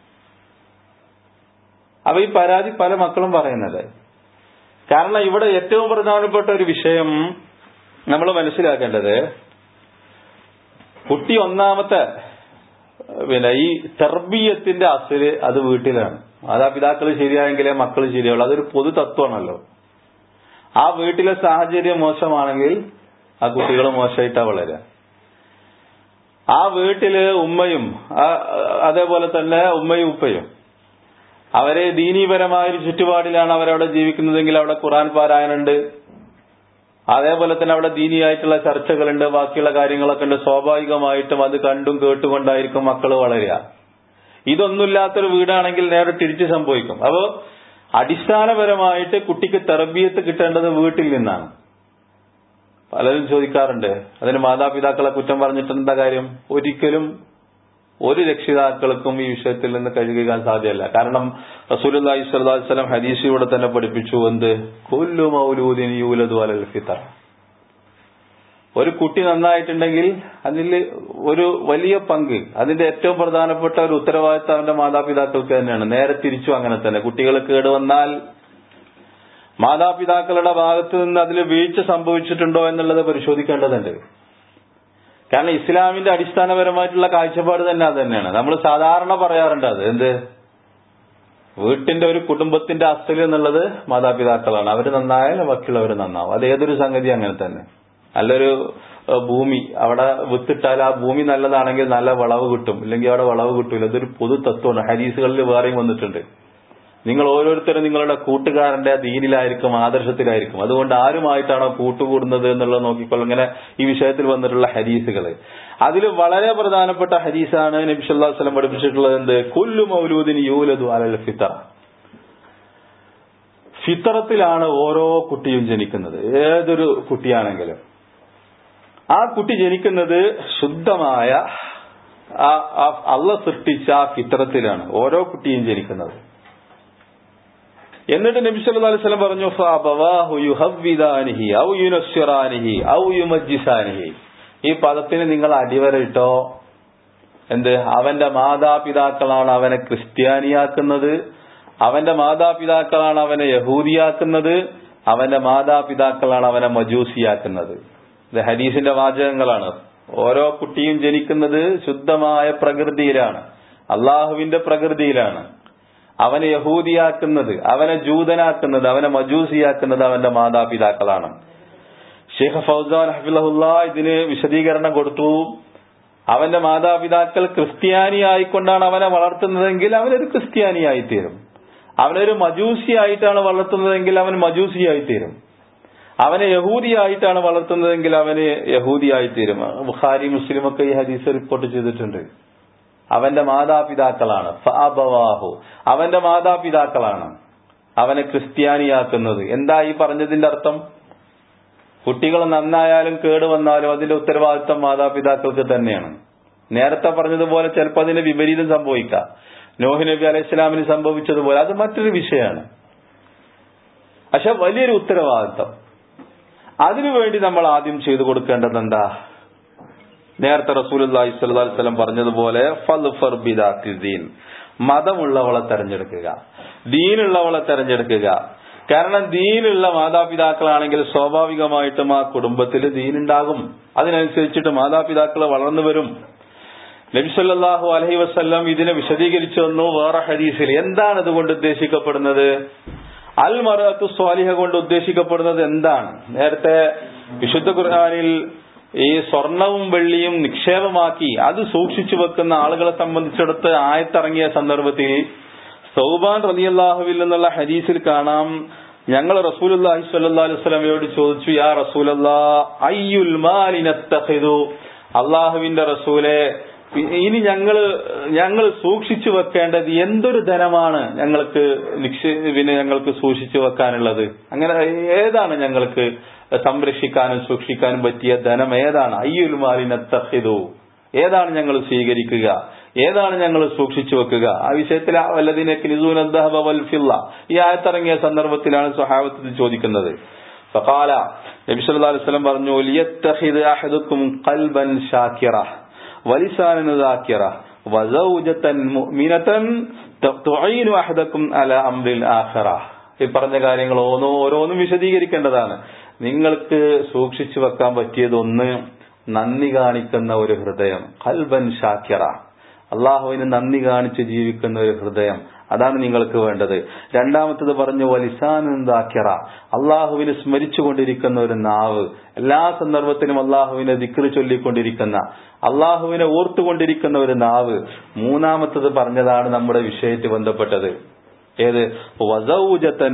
Speaker 1: അപ്പൊ ഈ പരാതി പല മക്കളും പറയുന്നത് കാരണം ഇവിടെ ഏറ്റവും പ്രധാനപ്പെട്ട ഒരു വിഷയം നമ്മൾ മനസ്സിലാക്കേണ്ടത് കുട്ടി ഒന്നാമത്തെ പിന്നെ ഈ തെർബീയത്തിന്റെ അസല് അത് വീട്ടിലാണ് മാതാപിതാക്കൾ ശരിയായെങ്കിലേ മക്കൾ ശരിയാവുള്ളൂ അതൊരു പൊതു തത്വമാണല്ലോ ആ വീട്ടിലെ സാഹചര്യം മോശമാണെങ്കിൽ ആ കുട്ടികൾ മോശമായിട്ടാ വളരുക ആ വീട്ടില് ഉമ്മയും അതേപോലെ തന്നെ ഉമ്മയും ഉപ്പയും അവരെ ദീനീപരമായ ഒരു ചുറ്റുപാടിലാണ് അവരവിടെ ജീവിക്കുന്നതെങ്കിൽ അവിടെ ഖുറാൻ പാരായണുണ്ട് അതേപോലെ തന്നെ അവിടെ ദീനിയായിട്ടുള്ള ചർച്ചകളുണ്ട് ബാക്കിയുള്ള കാര്യങ്ങളൊക്കെ ഉണ്ട് സ്വാഭാവികമായിട്ടും അത് കണ്ടും കേട്ടുകൊണ്ടായിരിക്കും മക്കൾ വളരുക ഇതൊന്നുമില്ലാത്തൊരു വീടാണെങ്കിൽ നേരെ തിരിച്ചു സംഭവിക്കും അപ്പോ അടിസ്ഥാനപരമായിട്ട് കുട്ടിക്ക് തെറബിയത്ത് കിട്ടേണ്ടത് വീട്ടിൽ നിന്നാണ് പലരും ചോദിക്കാറുണ്ട് അതിന് മാതാപിതാക്കളെ കുറ്റം പറഞ്ഞിട്ട് എന്താ കാര്യം ഒരിക്കലും ഒരു രക്ഷിതാക്കൾക്കും ഈ വിഷയത്തിൽ നിന്ന് കഴുകാൻ സാധ്യമല്ല കാരണം റസൂലി സ്വലം ഹദീസിലൂടെ തന്നെ പഠിപ്പിച്ചു എന്ത് കൊല്ലു മൗലൂദിൻ യൂലദു അലൽ ഫിത്തർ ഒരു കുട്ടി നന്നായിട്ടുണ്ടെങ്കിൽ അതിൽ ഒരു വലിയ പങ്ക് അതിന്റെ ഏറ്റവും പ്രധാനപ്പെട്ട ഒരു ഉത്തരവാദിത്തം അവന്റെ മാതാപിതാക്കൾക്ക് തന്നെയാണ് നേരെ തിരിച്ചു അങ്ങനെ തന്നെ കുട്ടികൾ കേടുവന്നാൽ മാതാപിതാക്കളുടെ ഭാഗത്ത് നിന്ന് അതിൽ വീഴ്ച സംഭവിച്ചിട്ടുണ്ടോ എന്നുള്ളത് പരിശോധിക്കേണ്ടതുണ്ട് കാരണം ഇസ്ലാമിന്റെ അടിസ്ഥാനപരമായിട്ടുള്ള കാഴ്ചപ്പാട് തന്നെ അത് തന്നെയാണ് നമ്മൾ സാധാരണ പറയാറുണ്ട് അത് എന്ത് വീട്ടിന്റെ ഒരു കുടുംബത്തിന്റെ അസ്ഥൽ എന്നുള്ളത് മാതാപിതാക്കളാണ് അവർ നന്നായാൽ ബാക്കിയുള്ളവർ നന്നാവും അത് ഏതൊരു സംഗതി അങ്ങനെ തന്നെ നല്ലൊരു ഭൂമി അവിടെ വിത്തിട്ടാൽ ആ ഭൂമി നല്ലതാണെങ്കിൽ നല്ല വളവ് കിട്ടും ഇല്ലെങ്കിൽ അവിടെ വളവ് കിട്ടൂല ഇതൊരു പൊതു തത്വമാണ് ഹരീസുകളിൽ വേറെയും വന്നിട്ടുണ്ട് നിങ്ങൾ ഓരോരുത്തരും നിങ്ങളുടെ കൂട്ടുകാരന്റെ ദീനിലായിരിക്കും ആദർശത്തിലായിരിക്കും അതുകൊണ്ട് ആരുമായിട്ടാണോ കൂട്ടുകൂടുന്നത് എന്നുള്ളത് നോക്കിക്കൊള്ളും ഇങ്ങനെ ഈ വിഷയത്തിൽ വന്നിട്ടുള്ള ഹരീസുകൾ അതിൽ വളരെ പ്രധാനപ്പെട്ട ഹരീസാണ് നബി സല്ലാ വസ്ലം പഠിപ്പിച്ചിട്ടുള്ളത് എന്ത് കുല്ലു മൗലൂദിന് യൂലദു അലൽ ഫിത്തർ ഫിത്തറത്തിലാണ് ഓരോ കുട്ടിയും ജനിക്കുന്നത് ഏതൊരു കുട്ടിയാണെങ്കിലും ആ കുട്ടി ജനിക്കുന്നത് ശുദ്ധമായ അള്ള സൃഷ്ടിച്ച ആ ഫിത്തറത്തിലാണ് ഓരോ കുട്ടിയും ജനിക്കുന്നത് എന്നിട്ട് നബി സല്ലല്ലാഹു അലൈഹി വസല്ലം പറഞ്ഞു ഫഅബവാഹു യുഹവ്വിദാനിഹി ഔ യുനസ്സിറാനിഹി ഔ യുമജ്ജിസാനിഹി ഈ പദത്തിന് നിങ്ങൾ അടിവരയിട്ടോ എന്ത് അവന്റെ മാതാപിതാക്കളാണ് അവനെ ക്രിസ്ത്യാനിയാക്കുന്നത് അവന്റെ മാതാപിതാക്കളാണ് അവനെ യഹൂദിയാക്കുന്നത് അവന്റെ മാതാപിതാക്കളാണ് അവനെ മജൂസിയാക്കുന്നത് ഇത് ഹദീസിന്റെ വാചകങ്ങളാണ് ഓരോ കുട്ടിയും ജനിക്കുന്നത് ശുദ്ധമായ പ്രകൃതിയിലാണ് അള്ളാഹുവിന്റെ പ്രകൃതിയിലാണ് അവനെ യഹൂദിയാക്കുന്നത് അവനെ ജൂതനാക്കുന്നത് അവനെ മജൂസിയാക്കുന്നത് അവന്റെ മാതാപിതാക്കളാണ് ഷെയ്ഖ് ഫൗസാൻ ഹഫിലഹുല്ല ഇതിന് വിശദീകരണം കൊടുത്തു അവന്റെ മാതാപിതാക്കൾ ക്രിസ്ത്യാനി ആയിക്കൊണ്ടാണ് അവനെ വളർത്തുന്നതെങ്കിൽ അവനൊരു ക്രിസ്ത്യാനിയായി തീരും അവനൊരു മജൂസി ആയിട്ടാണ് വളർത്തുന്നതെങ്കിൽ അവൻ മജൂസിയായി തീരും അവനെ യഹൂദിയായിട്ടാണ് വളർത്തുന്നതെങ്കിൽ അവന് യഹൂദിയായി തീരും ബുഖാരി മുസ്ലിം ഒക്കെ ഈ ഹദീസ് റിപ്പോർട്ട് ചെയ്തിട്ടുണ്ട് അവന്റെ മാതാപിതാക്കളാണ് ഫഅബവാഹു അവന്റെ മാതാപിതാക്കളാണ് അവനെ ക്രിസ്ത്യാനിയാക്കുന്നത് എന്താ ഈ പറഞ്ഞതിന്റെ അർത്ഥം കുട്ടികൾ നന്നായാലും കേടുവന്നാലും അതിന്റെ ഉത്തരവാദിത്തം മാതാപിതാക്കൾക്ക് തന്നെയാണ് നേരത്തെ പറഞ്ഞതുപോലെ ചിലപ്പോൾ അതിന് വിപരീതം സംഭവിക്കാം നോഹി നബി അലൈഹി ഇസ്ലാമിന് സംഭവിച്ചതുപോലെ അത് മറ്റൊരു വിഷയമാണ് പക്ഷെ വലിയൊരു ഉത്തരവാദിത്തം അതിനുവേണ്ടി നമ്മൾ ആദ്യം ചെയ്തു കൊടുക്കേണ്ടത് എന്താ നേരത്തെ റസൂലി സ്വലം പറഞ്ഞതുപോലെ ഫൽഫർ ബിദാത്തിദീൻ മതമുള്ളവളെ തെരഞ്ഞെടുക്കുക ദീനുള്ളവളെ തെരഞ്ഞെടുക്കുക കാരണം ദീനുള്ള മാതാപിതാക്കളാണെങ്കിൽ സ്വാഭാവികമായിട്ടും ആ കുടുംബത്തിൽ ദീനുണ്ടാകും അതിനനുസരിച്ചിട്ട് മാതാപിതാക്കൾ വളർന്നു വരും നബിസല്ലാഹു അലഹി വസ്ല്ലാം ഇതിനെ വിശദീകരിച്ചു വന്നു വേറെ ഹദീസിൽ എന്താണ് ഇതുകൊണ്ട് ഉദ്ദേശിക്കപ്പെടുന്നത് അൽ മറത്തു സ്വാലിഹ കൊണ്ട് ഉദ്ദേശിക്കപ്പെടുന്നത് എന്താണ് നേരത്തെ വിശുദ്ധ ഖുർആാനിൽ ഈ സ്വർണവും വെള്ളിയും നിക്ഷേപമാക്കി അത് സൂക്ഷിച്ചു വെക്കുന്ന ആളുകളെ സംബന്ധിച്ചിടത്ത് ആയത്തിറങ്ങിയ സന്ദർഭത്തിൽ സൗബാൻ റലിയല്ലാഹുവിൽ നിന്നുള്ള ഹദീസിൽ കാണാം ഞങ്ങൾ റസൂലുല്ലാഹി സ്വല്ലല്ലാഹു അലൈഹി വസല്ലമയോട് ചോദിച്ചു യാ റസൂലല്ലാ അയ്യുൽ മാലിനത്തഖിദു അള്ളാഹുവിന്റെ റസൂലെ ഇനി ഞങ്ങൾ ഞങ്ങൾ സൂക്ഷിച്ചു വെക്കേണ്ടത് എന്തൊരു ധനമാണ് ഞങ്ങൾക്ക് നിക്ഷേ പിന്നെ ഞങ്ങൾക്ക് സൂക്ഷിച്ചു വെക്കാനുള്ളത് അങ്ങനെ ഏതാണ് ഞങ്ങൾക്ക് സംരക്ഷിക്കാനും സൂക്ഷിക്കാനും പറ്റിയ ധനം ഏതാണ് അയ്യുൽ മാലിനത്തഹിദു ഏതാണ് ഞങ്ങൾ സ്വീകരിക്കുക ഏതാണ് ഞങ്ങൾ സൂക്ഷിച്ചു വെക്കുക ആ വിഷയത്തിൽ വല്ലതിനെ ഫില്ല ഈ ആയത്തിറങ്ങിയ സന്ദർഭത്തിലാണ് സ്വഹാബത്ത് ചോദിക്കുന്നത് ഫഖാല നബി സല്ലല്ലാഹു അലൈഹി വസല്ലം പറഞ്ഞു ലിയത്തഖിദ് അഹദുക്കും ഖൽബൻ ഷാക്കിറ വലിസാനൻ ദാക്കിറ വസൗജതൻ മുഅ്മിനതൻ തുഈനു അഹദക്കും അല അംറിൽ ആഖിറ ഈ പറഞ്ഞ കാര്യങ്ങൾ ഓരോ ഓരോന്നും വിശദീകരിക്കേണ്ടതാണ് നിങ്ങൾക്ക് സൂക്ഷിച്ചു വെക്കാൻ പറ്റിയത് ഒന്ന് നന്ദി കാണിക്കുന്ന ഒരു ഹൃദയം ഖൽബൻ ഷാക്കിറ അള്ളാഹുവിന് നന്ദി കാണിച്ച് ജീവിക്കുന്ന ഒരു ഹൃദയം അതാണ് നിങ്ങൾക്ക് വേണ്ടത് രണ്ടാമത്തത് പറഞ്ഞു വലിസാനന്ദാക്കിറ അള്ളാഹുവിനെ സ്മരിച്ചുകൊണ്ടിരിക്കുന്ന ഒരു നാവ് എല്ലാ സന്ദർഭത്തിലും അള്ളാഹുവിനെ ദിക്റ് ചൊല്ലിക്കൊണ്ടിരിക്കുന്ന അള്ളാഹുവിനെ ഓർത്തുകൊണ്ടിരിക്കുന്ന ഒരു നാവ് മൂന്നാമത്തത് പറഞ്ഞതാണ് നമ്മുടെ വിഷയത്തിൽ ബന്ധപ്പെട്ടത് ഏത് വസൗജത്തൻ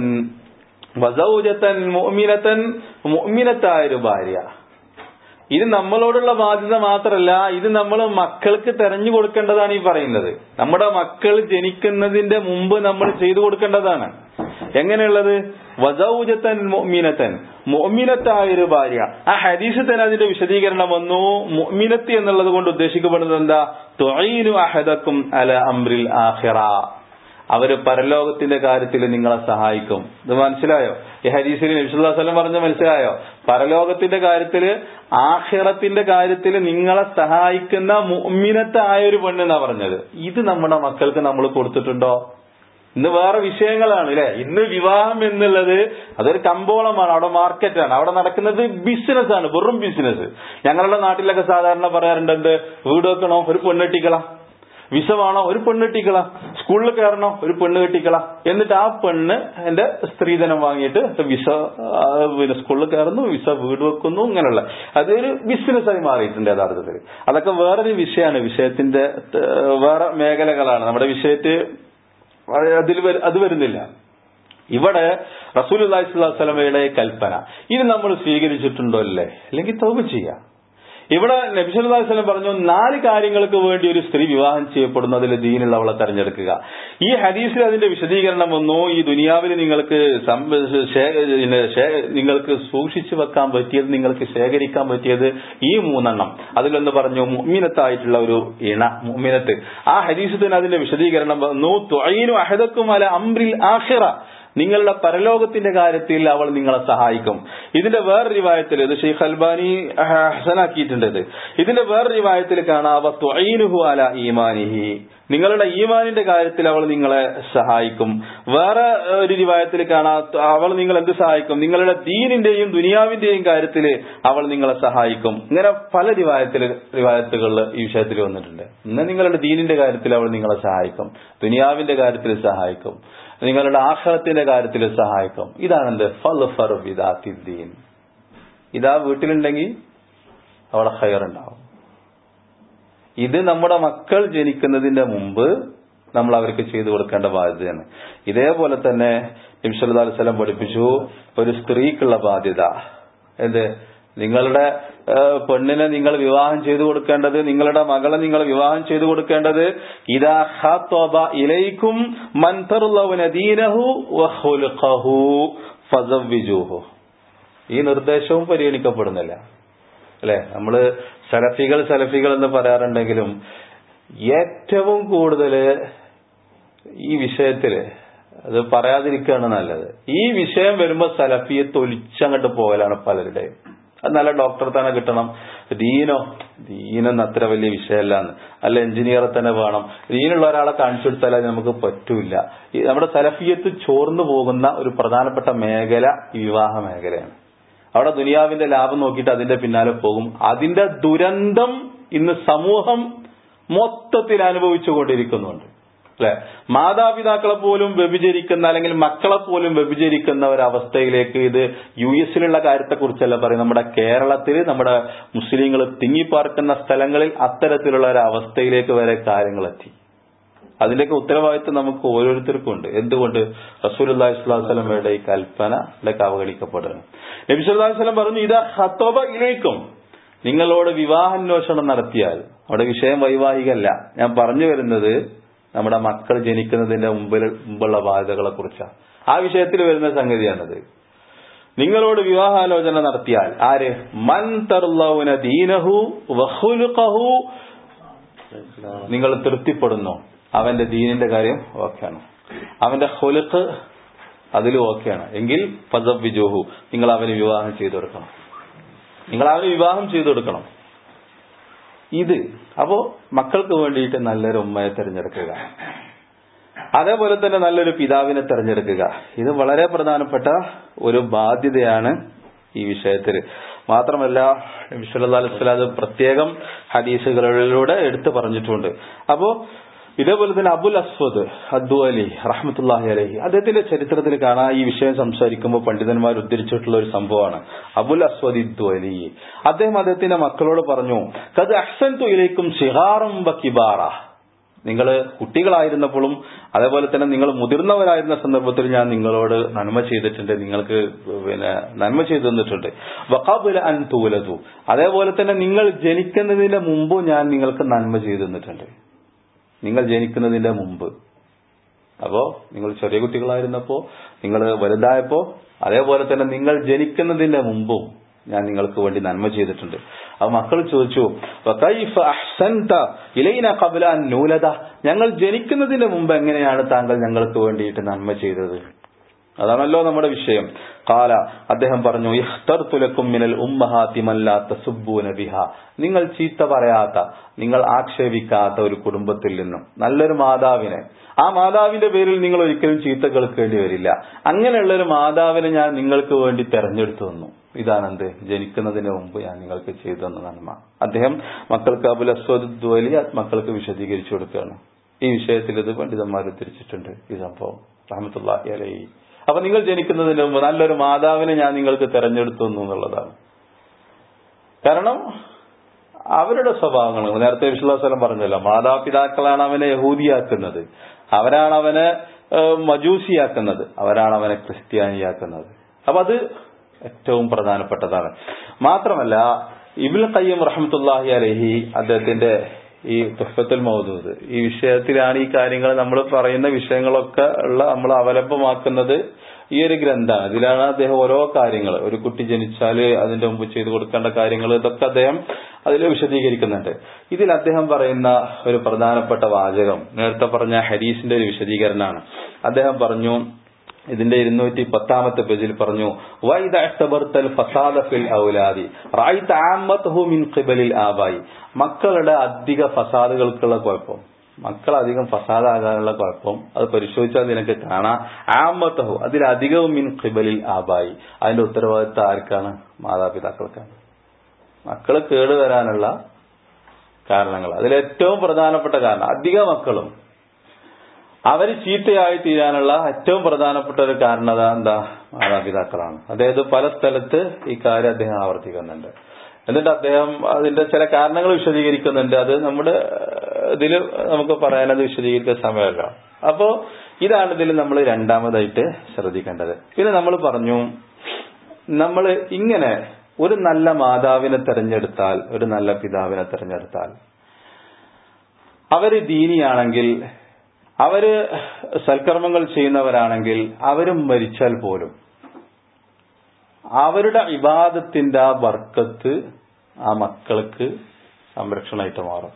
Speaker 1: വസൗജത്തൻ മുഅ്മിനത്തൻ മുഅ്മിനത്തായ ഒരു ഭാര്യ ഇത് നമ്മളോടുള്ള ബാധ്യത മാത്രമല്ല ഇത് നമ്മൾ മക്കൾക്ക് തെരഞ്ഞു കൊടുക്കേണ്ടതാണ് ഈ പറയുന്നത് നമ്മുടെ മക്കൾ ജനിക്കുന്നതിന്റെ മുമ്പ് നമ്മൾ ചെയ്തു കൊടുക്കേണ്ടതാണ് എങ്ങനെയുള്ളത് വസൗജത്തൻ മുഅ്മിനത്തൻ മുഅ്മിനത്തായ ഒരു ഭാര്യ ആ ഹദീസിൽ തന്നെ അതിന്റെ വിശദീകരണം വന്നു മുഅ്മിനത്തി എന്നുള്ളത് കൊണ്ട് ഉദ്ദേശിക്കപ്പെടുന്നത് എന്താ തുഈനു അഹദക്കും അല അംറിൽ ആഖിറ അവര് പരലോകത്തിന്റെ കാര്യത്തിൽ നിങ്ങളെ സഹായിക്കും ഇത് മനസ്സിലായോ ഈ ഹരീസിൽ നബിസുല്ലാസ്ലം പറഞ്ഞ മനസ്സിലായോ പരലോകത്തിന്റെ കാര്യത്തില് ആഹിറത്തിന്റെ കാര്യത്തിൽ നിങ്ങളെ സഹായിക്കുന്ന മുഅ്മിനത്തായ ഒരു പെണ്ണെന്നാ പറഞ്ഞത് ഇത് നമ്മുടെ മക്കൾക്ക് നമ്മൾ കൊടുത്തിട്ടുണ്ടോ ഇന്ന് വേറെ വിഷയങ്ങളാണ് അല്ലെ ഇന്ന് വിവാഹം എന്നുള്ളത് അതൊരു കമ്പോളമാണ് അവിടെ മാർക്കറ്റാണ് അവിടെ നടക്കുന്നത് ബിസിനസ് ആണ് വെറും ബിസിനസ് ഞങ്ങളുടെ നാട്ടിലൊക്കെ സാധാരണ പറയാറുണ്ട് എന്ത് വീട് വെക്കണോ ഒരു പെണ്ണെട്ടിക്കള വിസ വേണോ ഒരു പെണ്ണ് കെട്ടിക്കള സ്കൂളിൽ കയറണോ ഒരു പെണ്ണ് കെട്ടിക്കള എന്നിട്ട് ആ പെണ്ണ് എന്റെ സ്ത്രീധനം വാങ്ങിയിട്ട് വിസ ആ, പിന്നെ സ്കൂളിൽ കയറുന്നു വിസ വീട് വെക്കുന്നു ഇങ്ങനെയുള്ള അതൊരു ബിസിനസ്സായി മാറിയിട്ടുണ്ട് യഥാർത്ഥത്തിൽ അതൊക്കെ വേറൊരു വിഷയമാണ് വിഷയത്തിന്റെ ഏഹ്, വേറെ മേഖലകളാണ് നമ്മുടെ വിഷയത്തിൽ അതിൽ വര- അത് വരുന്നില്ല ഇവിടെ റസൂൽ സ്വലമയുടെ കൽപ്പന ഇത് നമ്മൾ സ്വീകരിച്ചിട്ടുണ്ടോ അല്ലേ അല്ലെങ്കിൽ തൗബ ചെയ്യാം ഇവിടെ നബിസല്ലാ വസ്ലം പറഞ്ഞു നാല് കാര്യങ്ങൾക്ക് വേണ്ടി ഒരു സ്ത്രീ വിവാഹം ചെയ്യപ്പെടുന്നതിൽ ദീനുള്ളവളെ തെരഞ്ഞെടുക്കുക ഈ ഹദീസിൽ അതിന്റെ വിശദീകരണം വന്നു ഈ ദുനിയാവിൽ നിങ്ങൾക്ക് സം- ശേ- പിന്നെ ശേ- നിങ്ങൾക്ക് സൂക്ഷിച്ചു വെക്കാൻ പറ്റിയത് നിങ്ങൾക്ക് ശേഖരിക്കാൻ പറ്റിയത് ഈ മൂന്നെണ്ണം അതിലൊന്ന് പറഞ്ഞു മുഅ്മിനത്തായിട്ടുള്ള ഒരു ഇണ മുഅ്മിനത്ത് ആ ഹദീസിൽ തന്നെ അതിന്റെ വിശദീകരണം വന്നു തുഅയിനു അഹദക്കും അല അംറിൽ ആഖിറ നിങ്ങളുടെ പരലോകത്തിന്റെ കാര്യത്തിൽ അവൾ നിങ്ങളെ സഹായിക്കും ഇതിന്റെ വേറെ റിവായത്തിൽ ഇത് ഷെയ്ഖ് അൽബാനി ഹസനാക്കിയിട്ടുണ്ട് ഇത് ഇതിന്റെ വേറെ റിവായത്തിൽ കാണാവ തുഅയിനുഹു അല ഈമാനിഹി നിങ്ങളുടെ ഈമാനിന്റെ കാര്യത്തിൽ അവൾ നിങ്ങളെ സഹായിക്കും വേറെ ഏഹ്, ഒരു റിവായത്തിൽ കാണാ അവൾ നിങ്ങൾ എന്ത് സഹായിക്കും നിങ്ങളുടെ ദീനിന്റെയും ദുനിയാവിന്റെയും കാര്യത്തിൽ അവൾ നിങ്ങളെ സഹായിക്കും ഇങ്ങനെ പല റിവായത്തിൽ റിവായത്തുകളിൽ ഈ വിഷയത്തിൽ വന്നിട്ടുണ്ട് ഇന്ന് നിങ്ങളുടെ ദീനിന്റെ കാര്യത്തിൽ അവൾ നിങ്ങളെ സഹായിക്കും ദുനിയാവിന്റെ കാര്യത്തിൽ സഹായിക്കും നിങ്ങളുടെ ആഹ്ലത്തിന്റെ കാര്യത്തിൽ സഹായിക്കും ഇതാണെന്ത് ഫൽ ഫർ ദീൻ ഇതാ വീട്ടിലുണ്ടെങ്കിൽ അവിടെ ഹയർ ഉണ്ടാവും ഇത് നമ്മുടെ മക്കൾ ജനിക്കുന്നതിന്റെ മുമ്പ് നമ്മൾ അവർക്ക് ചെയ്തു കൊടുക്കേണ്ട ബാധ്യതയാണ് ഇതേപോലെ തന്നെ നിമിഷല്ലാ വസ്ലം പഠിപ്പിച്ചു ഒരു സ്ത്രീക്കുള്ള ബാധ്യത എന്ത് നിങ്ങളുടെ ഏഹ്, പെണ്ണിനെ നിങ്ങൾ വിവാഹം ചെയ്തു കൊടുക്കേണ്ടത് നിങ്ങളുടെ മകളെ നിങ്ങൾ വിവാഹം ചെയ്തു കൊടുക്കേണ്ടത് ഇതാ ഖാത്തബ ഇലൈക്കും മൻ തർളൗന ദീനഹു വഖുൽഖഹു ഫസവ്വിജൂഹു ഈ നിർദ്ദേശവും പരിഗണിക്കപ്പെടുന്നില്ല അല്ലെ നമ്മള് സലഫികൾ സലഫികൾ എന്ന് പറയാറുണ്ടെങ്കിലും ഏറ്റവും കൂടുതൽ ഈ വിഷയത്തില് അത് പറയാതിരിക്കുകയാണ് നല്ലത് ഈ വിഷയം വരുമ്പോ സലഫിയെ തൊലിച്ചങ്ങോട്ട് പോകലാണ് പലരുടെയും അത് നല്ല ഡോക്ടറെ തന്നെ കിട്ടണം ദീനോ ദീനൊന്നും അത്ര വലിയ വിഷയമല്ലാന്ന് അല്ല എഞ്ചിനീയറെ തന്നെ വേണം ദീനുള്ള ഒരാളെ കാണിച്ചു കൊടുത്താൽ അത് നമുക്ക് പറ്റൂല ഈ നമ്മുടെ സലഫിയത്ത് ചോർന്നു പോകുന്ന ഒരു പ്രധാനപ്പെട്ട മേഖല ഈ വിവാഹ മേഖലയാണ് അവിടെ ദുനിയാവിന്റെ ലാഭം നോക്കിയിട്ട് അതിന്റെ പിന്നാലെ പോകും അതിന്റെ ദുരന്തം ഇന്ന് സമൂഹം മൊത്തത്തിൽ അനുഭവിച്ചുകൊണ്ടിരിക്കുന്നുണ്ട് അല്ലെ മാതാപിതാക്കളെ പോലും വ്യഭിചരിക്കുന്ന അല്ലെങ്കിൽ മക്കളെ പോലും വ്യഭിചരിക്കുന്ന ഒരവസ്ഥയിലേക്ക് ഇത് യു എസിലുള്ള കാര്യത്തെക്കുറിച്ചല്ല പറയും നമ്മുടെ കേരളത്തിൽ നമ്മുടെ മുസ്ലിങ്ങൾ തിങ്ങിപ്പാർക്കുന്ന സ്ഥലങ്ങളിൽ അത്തരത്തിലുള്ള ഒരു അവസ്ഥയിലേക്ക് വരെ കാര്യങ്ങൾ എത്തി അതിന്റെയൊക്കെ ഉത്തരവാദിത്വം നമുക്ക് ഓരോരുത്തർക്കും ഉണ്ട് എന്തുകൊണ്ട് റസൂലുല്ലാഹി സ്വല്ലല്ലാഹു അലൈഹി വസല്ലമയുടെ ഈ കൽപ്പന ഇതൊക്കെ അവഗണിക്കപ്പെടുന്നു നബി സല്ലല്ലാഹു അലൈഹി വസല്ലം പറഞ്ഞു ഇതാ ഖത്തബ ഇലൈക്കും നിങ്ങളോട് വിവാഹാന്വേഷണം നടത്തിയാൽ അവിടെ വിഷയം വൈവാഹികല്ല ഞാൻ പറഞ്ഞു വരുന്നത് നമ്മുടെ മക്കൾ ജനിക്കുന്നതിന്റെ മുമ്പിൽ മുമ്പുള്ള ബാധ്യതകളെ കുറിച്ചാണ് ആ വിഷയത്തിൽ വരുന്ന സംഗതിയാണത് നിങ്ങളോട് വിവാഹാലോചന നടത്തിയാൽ ആര് മൻ തർലൗന ദീനഹു വഖുലുഖഹു നിങ്ങൾ തൃപ്തിപ്പെടുന്നു അവന്റെ ദീനിന്റെ കാര്യം ഓക്കെയാണ് അവന്റെ ഹൊലുക്ക് അതിലും ഓക്കെയാണ് എങ്കിൽ ഫസബ് വിജോഹു നിങ്ങൾ അവന് വിവാഹം ചെയ്തു കൊടുക്കണം നിങ്ങൾ അവന് വിവാഹം ചെയ്തു കൊടുക്കണം ഇത് അപ്പോ മക്കൾക്ക് വേണ്ടിയിട്ട് നല്ലൊരു ഉമ്മയെ തിരഞ്ഞെടുക്കുക അതേപോലെ തന്നെ നല്ലൊരു പിതാവിനെ തിരഞ്ഞെടുക്കുക ഇത് വളരെ പ്രധാനപ്പെട്ട ഒരു ബാധ്യതയാണ് ഈ വിഷയത്തിൽ മാത്രമല്ല വിശ്വല്ലാസ്വല അത് പ്രത്യേകം ഹദീസുകളിലൂടെ എടുത്തു പറഞ്ഞിട്ടുണ്ട് അപ്പോ ഇതേപോലെ തന്നെ അബുൽ അസ്വദ് അദ്ദു അലി റഹ്മത്തുല്ലാഹി അലഹി അദ്ദേഹത്തിന്റെ ചരിത്രത്തിൽ കാണാൻ ഈ വിഷയം സംസാരിക്കുമ്പോൾ പണ്ഡിതന്മാർ ഉദ്ധരിച്ചിട്ടുള്ള ഒരു സംഭവമാണ് അബുൽ അസ്വദ് ഇദ്ദു അലി അദ്ദേഹം അദ്ദേഹത്തിന്റെ മക്കളോട് പറഞ്ഞു കത് അഹ്സൻ തുയിലേക്കും ഷിഹാറും കിബാറ നിങ്ങൾ കുട്ടികളായിരുന്നപ്പോഴും അതേപോലെ തന്നെ നിങ്ങൾ മുതിർന്നവരായിരുന്ന സന്ദർഭത്തിൽ ഞാൻ നിങ്ങളോട് നന്മ ചെയ്തിട്ടുണ്ട് നിങ്ങൾക്ക് പിന്നെ നന്മ ചെയ്തു തന്നിട്ടുണ്ട് വക്കാബുല അൻ തൂലതു അതേപോലെ തന്നെ നിങ്ങൾ ജനിക്കുന്നതിന്റെ മുമ്പ് ഞാൻ നിങ്ങൾക്ക് നന്മ ചെയ്തു തന്നിട്ടുണ്ട് നിങ്ങൾ ജനിക്കുന്നതിന്റെ മുമ്പ് അപ്പോ നിങ്ങൾ ചെറിയ കുട്ടികളായിരുന്നപ്പോ നിങ്ങൾ വലുതായപ്പോ അതേപോലെ തന്നെ നിങ്ങൾ ജനിക്കുന്നതിന്റെ മുമ്പും ഞാൻ നിങ്ങൾക്ക് വേണ്ടി നന്മ ചെയ്തിട്ടുണ്ട് അപ്പൊ മക്കൾ ചോദിച്ചു "വകൈഫ അഹ്സൻത ഇലൈന ഖബ്ല അൻ നൂലദ ഞങ്ങൾ ജനിക്കുന്നതിന് മുമ്പ് എങ്ങനെയാണ് താങ്കൾ ഞങ്ങൾക്ക് വേണ്ടിയിട്ട് നന്മ ചെയ്തത് അതാണല്ലോ നമ്മുടെ വിഷയം കാല അദ്ദേഹം പറഞ്ഞു ഇഖ്തർത്തുലക്കും മിനൽ ഉമ്മഹാത്തി മല്ലാ തസുബ്ബൂന ബിഹ നിങ്ങൾ ചീത്ത പറയാത്ത നിങ്ങൾ ആക്ഷേപിക്കാത്ത ഒരു കുടുംബത്തിൽ നിന്നും നല്ലൊരു മാതാവിനെ ആ മാതാവിന്റെ പേരിൽ നിങ്ങൾ ഒരിക്കലും ചീത്ത കേൾക്കേണ്ടി വരില്ല അങ്ങനെയുള്ള ഒരു മാതാവിനെ ഞാൻ നിങ്ങൾക്ക് വേണ്ടി തെരഞ്ഞെടുത്തു തന്നു ഇതാണെന്ത് ജനിക്കുന്നതിന് മുമ്പ് ഞാൻ നിങ്ങൾക്ക് ചെയ്തു തന്ന നന്മ അദ്ദേഹം മക്കൾക്ക് അബുൽ അസ്വദ് ദ്വലി മക്കൾക്ക് വിശദീകരിച്ചു കൊടുക്കുകയാണ് ഈ വിഷയത്തിൽ ഇത് പണ്ഡിതന്മാർ ഉദ്ധരിച്ചിട്ടുണ്ട് ഈ സംഭവം റഹമത്തുല്ലാഹി അലൈഹി അപ്പൊ നിങ്ങൾ ജനിക്കുന്നതിന് മുമ്പ് നല്ലൊരു മാതാവിനെ ഞാൻ നിങ്ങൾക്ക് തെരഞ്ഞെടുത്തു തന്നു എന്നുള്ളതാണ് കാരണം അവരുടെ സ്വഭാവങ്ങൾ നേരത്തെ വിശ്വാസലം പറഞ്ഞല്ലോ മാതാപിതാക്കളാണ് അവനെ യഹൂദിയാക്കുന്നത് അവരാണ് അവനെ ഏഹ്, മജൂസിയാക്കുന്നത് അവരാണ് അവനെ ക്രിസ്ത്യാനിയാക്കുന്നത് അപ്പൊ അത് ഏറ്റവും പ്രധാനപ്പെട്ടതാണ് മാത്രമല്ല ഇബിൽ ഖയ്യം റഹ്മത്തുല്ലാഹി അലഹി അദ്ദേഹത്തിന്റെ ഈ തുഫത്തുൽ മൗദൂദ് ഈ വിഷയത്തിലാണ് ഈ കാര്യങ്ങൾ നമ്മൾ പറയുന്ന വിഷയങ്ങളൊക്കെ ഉള്ള നമ്മൾ അവലംബമാക്കുന്നത് ഈ ഒരു ഗ്രന്ഥമാണ് ഇതിലാണ് അദ്ദേഹം ഓരോ കാര്യങ്ങൾ ഒരു കുട്ടി ജനിച്ചാല് അതിന്റെ മുമ്പ് ചെയ്തു കൊടുക്കേണ്ട കാര്യങ്ങൾ ഇതൊക്കെ അദ്ദേഹം അതിൽ വിശദീകരിക്കുന്നുണ്ട് ഇതിൽ അദ്ദേഹം പറയുന്ന ഒരു പ്രധാനപ്പെട്ട വാചകം നേരത്തെ പറഞ്ഞ ഹരീസിന്റെ ഒരു വിശദീകരണമാണ് അദ്ദേഹം പറഞ്ഞു ഇതിന്റെ ഇരുന്നൂറ്റി പത്താമത്തെ പേജിൽ പറഞ്ഞു വൈദ അഹ്തബർത്തൽ ഫസാദ ഫിൽ ഔലാദി റഅയ്ത ആമ്മത്തുഹു മിൻ ഖിബലിൽ ആബായി മക്കളുടെ അധിക ഫസാദുകൾക്കുള്ള കുഴപ്പം മക്കൾ അധികം ഫസാദാകാനുള്ള കുഴപ്പം അത് പരിശോധിച്ചാൽ നിനക്ക് കാണാം ആമ്മത്തഹു അതിലധികവും മിൻ ഖിബലിൽ ആബായി അതിന്റെ ഉത്തരവാദിത്തം ആർക്കാണ് മാതാപിതാക്കൾക്കാണ് മക്കള് കേടുവരാനുള്ള കാരണങ്ങൾ അതിലേറ്റവും പ്രധാനപ്പെട്ട കാരണം അധിക മക്കളും അവർ ചീത്തയായി തീരാനുള്ള ഏറ്റവും പ്രധാനപ്പെട്ട ഒരു കാരണത എന്താ മാതാപിതാക്കളാണ് അതായത് പല സ്ഥലത്ത് ഈ കാര്യം അദ്ദേഹം ആവർത്തിക്കുന്നുണ്ട് എന്നിട്ട് അദ്ദേഹം അതിന്റെ ചില കാരണങ്ങൾ വിശദീകരിക്കുന്നുണ്ട് അത് നമ്മുടെ ഇതിൽ നമുക്ക് പറയാനത് വിശദീകരിക്കാൻ സമയമല്ല അപ്പോ ഇതാണ് ഇതിൽ നമ്മൾ രണ്ടാമതായിട്ട് ശ്രദ്ധിക്കേണ്ടത് പിന്നെ നമ്മൾ പറഞ്ഞു നമ്മൾ ഇങ്ങനെ ഒരു നല്ല മാതാവിനെ തെരഞ്ഞെടുത്താൽ ഒരു നല്ല പിതാവിനെ തെരഞ്ഞെടുത്താൽ അവര് ദീനിയാണെങ്കിൽ അവര് സൽക്കർമ്മങ്ങൾ ചെയ്യുന്നവരാണെങ്കിൽ അവരും മരിച്ചാൽ പോലും അവരുടെ ഇബാദത്തിന്റെ ആ ബർക്കത്ത് ആ മക്കൾക്ക് സംരക്ഷണമായിട്ട് മാറും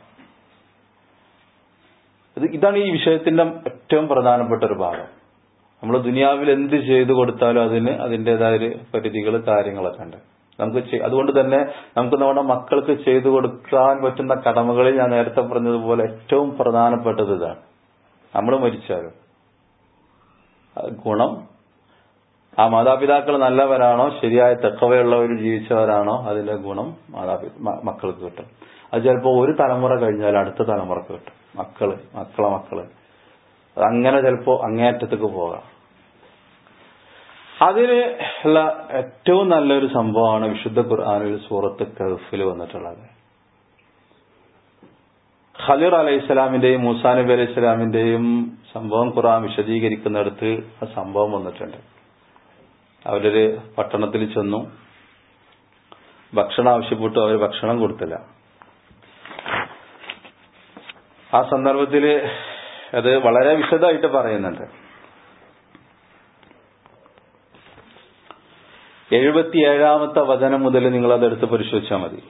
Speaker 1: ഇത് ഇതാണ് ഈ വിഷയത്തിന്റെ ഏറ്റവും പ്രധാനപ്പെട്ട ഒരു ഭാഗം നമ്മൾ ദുനിയാവിൽ എന്ത് ചെയ്തു കൊടുത്താലും അതിന് അതിൻ്റെതായ ഒരു പരിധികൾ കാര്യങ്ങളൊക്കെ ഉണ്ട് നമുക്ക് ചെയ്- അതുകൊണ്ട് തന്നെ നമുക്ക് നമ്മുടെ മക്കൾക്ക് ചെയ്തു കൊടുക്കാൻ പറ്റുന്ന കടമകളിൽ ഞാൻ നേരത്തെ പറഞ്ഞതുപോലെ ഏറ്റവും പ്രധാനപ്പെട്ടത് ഇതാണ് നമ്മൾ മരിച്ചാലും അത് ഗുണം ആ മാതാപിതാക്കൾ നല്ലവരാണോ ശരിയായ തെക്കവയുള്ളവർ ജീവിച്ചവരാണോ അതിന്റെ ഗുണം മാതാപി മ- മക്കൾക്ക് കിട്ടും അത് ചിലപ്പോൾ ഒരു തലമുറ കഴിഞ്ഞാൽ അടുത്ത തലമുറക്ക് കിട്ടും മക്കള് മക്കളെ മക്കള് അത് അങ്ങനെ ചിലപ്പോ അങ്ങേയറ്റത്തേക്ക് പോകാം അതിന് ഉള്ള ഏറ്റവും നല്ലൊരു സംഭവമാണ് വിശുദ്ധ ഖുർആാനിൽ സൂറത്ത് കഹഫിൽ വന്നിട്ടുള്ളത് ഖലിർ അലൈഹി സ്വലാമിന്റെയും മൂസാ നബി അലൈഹി സ്വലാമിന്റെയും സംഭവം ഖുർആൻ വിശദീകരിക്കുന്നിടത്ത് ആ സംഭവം വന്നിട്ടുണ്ട് അവരൊരു പട്ടണത്തിൽ ചെന്നു ഭക്ഷണം ആവശ്യപ്പെട്ടു അവർ ഭക്ഷണം കൊടുത്തില്ല ആ സന്ദർഭത്തിൽ അത് വളരെ വിശദമായിട്ട് പറയുന്നുണ്ട് എഴുപത്തിയേഴാമത്തെ വചനം മുതൽ നിങ്ങൾ അതെടുത്ത് പരിശോധിച്ചാൽ മതി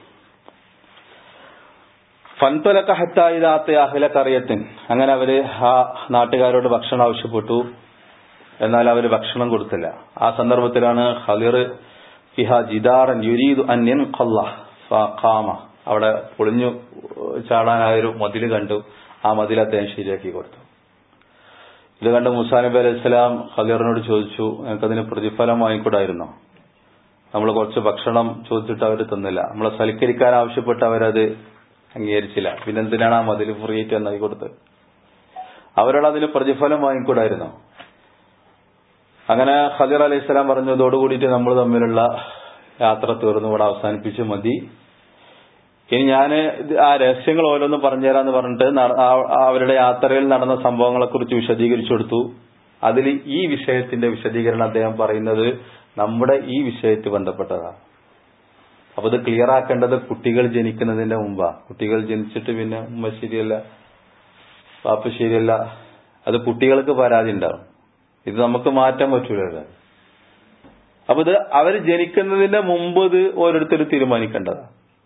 Speaker 1: ഫൻതൊലക്ക ഹത്തായിദാത്ത അഹില കറിയത്തിൻ അങ്ങനെ അവര് ആ നാട്ടുകാരോട് ഭക്ഷണം ആവശ്യപ്പെട്ടു എന്നാൽ അവര് ഭക്ഷണം കൊടുത്തില്ല ആ സന്ദർഭത്തിലാണ് ഹലിർ ഫിഹ ജിദാറൻ യുരീദു അന്യൻ ഖാമ അവിടെ പൊളിഞ്ഞു ചാടാനായൊരു മതിൽ കണ്ടു ആ മതിൽ അദ്ദേഹം ശരിയാക്കി കൊടുത്തു ഇത് കണ്ട് മുസാ നബി അലൈഹി സ്വലാം ഖലീറിനോട് ചോദിച്ചു ഞങ്ങൾക്കതിന് പ്രതിഫലം വാങ്ങിക്കൂടായിരുന്നോ നമ്മൾ കുറച്ച് ഭക്ഷണം ചോദിച്ചിട്ട് അവർ തന്നില്ല നമ്മളെ സൽക്കരിക്കാൻ ആവശ്യപ്പെട്ട് അവരത് അംഗീകരിച്ചില്ല പിന്നെന്തിനാണ് ആ മതിൽ ഫ്രീയായിട്ട് എന്നായി കൊടുത്തത് അവരോട് അതിന് പ്രതിഫലം വാങ്ങിക്കൂടായിരുന്നോ അങ്ങനെ ഖദീർ അലൈഹി സ്വലാം പറഞ്ഞു ഇതോടുകൂടിയിട്ട് നമ്മൾ തമ്മിലുള്ള യാത്ര തീർന്നു ഇവിടെ അവസാനിപ്പിച്ച് മതി ഇനി ഞാൻ ആ രഹസ്യങ്ങൾ ഓരോന്ന് പറഞ്ഞുതരാന്ന് പറഞ്ഞിട്ട് നട- ആ- ആ അവരുടെ യാത്രയിൽ നടന്ന സംഭവങ്ങളെ കുറിച്ച് വിശദീകരിച്ചു കൊടുത്തു അതിൽ ഈ വിഷയത്തിന്റെ വിശദീകരണം അദ്ദേഹം പറയുന്നത് നമ്മുടെ ഈ വിഷയത്തിൽ ബന്ധപ്പെട്ടതാണ് അപ്പൊ ഇത് ക്ലിയർ ആക്കേണ്ടത് കുട്ടികൾ ജനിക്കുന്നതിന്റെ മുമ്പാ കുട്ടികൾ ജനിച്ചിട്ട് പിന്നെ ഉമ്മ ശരിയല്ല പാപ്പ ശരിയല്ല അത് കുട്ടികൾക്ക് പരാതി ഉണ്ടാവും ഇത് നമുക്ക് മാറ്റാൻ പറ്റൂലല്ലോ അപ്പൊ ഇത് അവർ ജനിക്കുന്നതിന്റെ മുമ്പ് ഇത് ഓരോരുത്തർ തീരുമാനിക്കേണ്ടതാണ്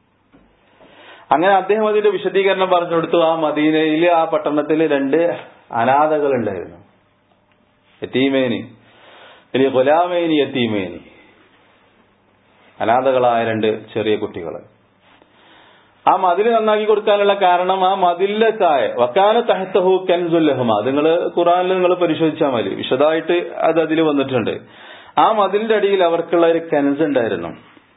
Speaker 1: അങ്ങനെ അദ്ദേഹം അതിന്റെ വിശദീകരണം പറഞ്ഞു കൊടുത്തു ആ മദീനയിൽ ആ പട്ടണത്തിൽ രണ്ട് അനാഥകൾ ഉണ്ടായിരുന്നു യത്തീമേനി ഇനി ഗുലാമേനി യത്തീമേനി അനാഥകളായ രണ്ട് ചെറിയ കുട്ടികൾ ആ മതിൽ നന്നാക്കി കൊടുക്കാനുള്ള കാരണം ആ മതിലിന്റെ ചായ വക്കാന തഹത്തഹു കെൻസുല്ലഹുമ അത് നിങ്ങൾ ഖുറാനിൽ നിങ്ങൾ പരിശോധിച്ചാൽ മതി വിശദമായിട്ട് അത് അതിൽ വന്നിട്ടുണ്ട് ആ മതിലിന്റെ അടിയിൽ അവർക്കുള്ള ഒരു കെൻസ് ഉണ്ടായിരുന്നു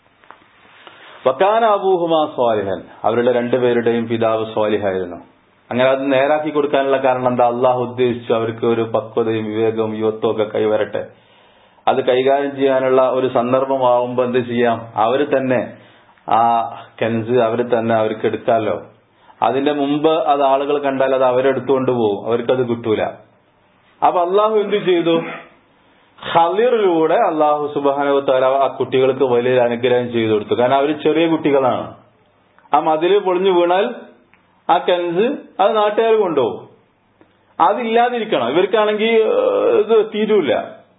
Speaker 1: വക്കാന അബൂഹുമ സ്വാലിഹൻ അവരുടെ രണ്ടുപേരുടെയും പിതാവ് സ്വാലിഹായിരുന്നു അങ്ങനെ അത് നേരാക്കി കൊടുക്കാനുള്ള കാരണം എന്താ അള്ളാഹു ഉദ്ദേശിച്ചു അവർക്ക് ഒരു പക്വതയും വിവേകവും യുവത്വവും ഒക്കെ കൈവരട്ടെ അത് കൈകാര്യം ചെയ്യാനുള്ള ഒരു സന്ദർഭമാവുമ്പോ എന്ത് ചെയ്യാം അവര് തന്നെ ആ കെൻസ് അവർ തന്നെ അവർക്ക് എടുക്കാമല്ലോ അതിന്റെ മുമ്പ് അത് ആളുകൾ കണ്ടാൽ അത് അവരെടുത്തുകൊണ്ട് പോകും അവർക്കത് കിട്ടൂല അപ്പൊ അള്ളാഹു എന്ത് ചെയ്തു ഖലിറിലൂടെ അള്ളാഹു സുബാനവത്താല ആ കുട്ടികൾക്ക് വലിയൊരു അനുഗ്രഹം ചെയ്തു കൊടുത്തു കാരണം അവർ ചെറിയ കുട്ടികളാണ് ആ മതില് പൊളിഞ്ഞു വീണാൽ ആ കെൻസ് അത് നാട്ടുകാർ കൊണ്ടുപോകും അതില്ലാതിരിക്കണം ഇവർക്കാണെങ്കിൽ ഇത് തീരൂല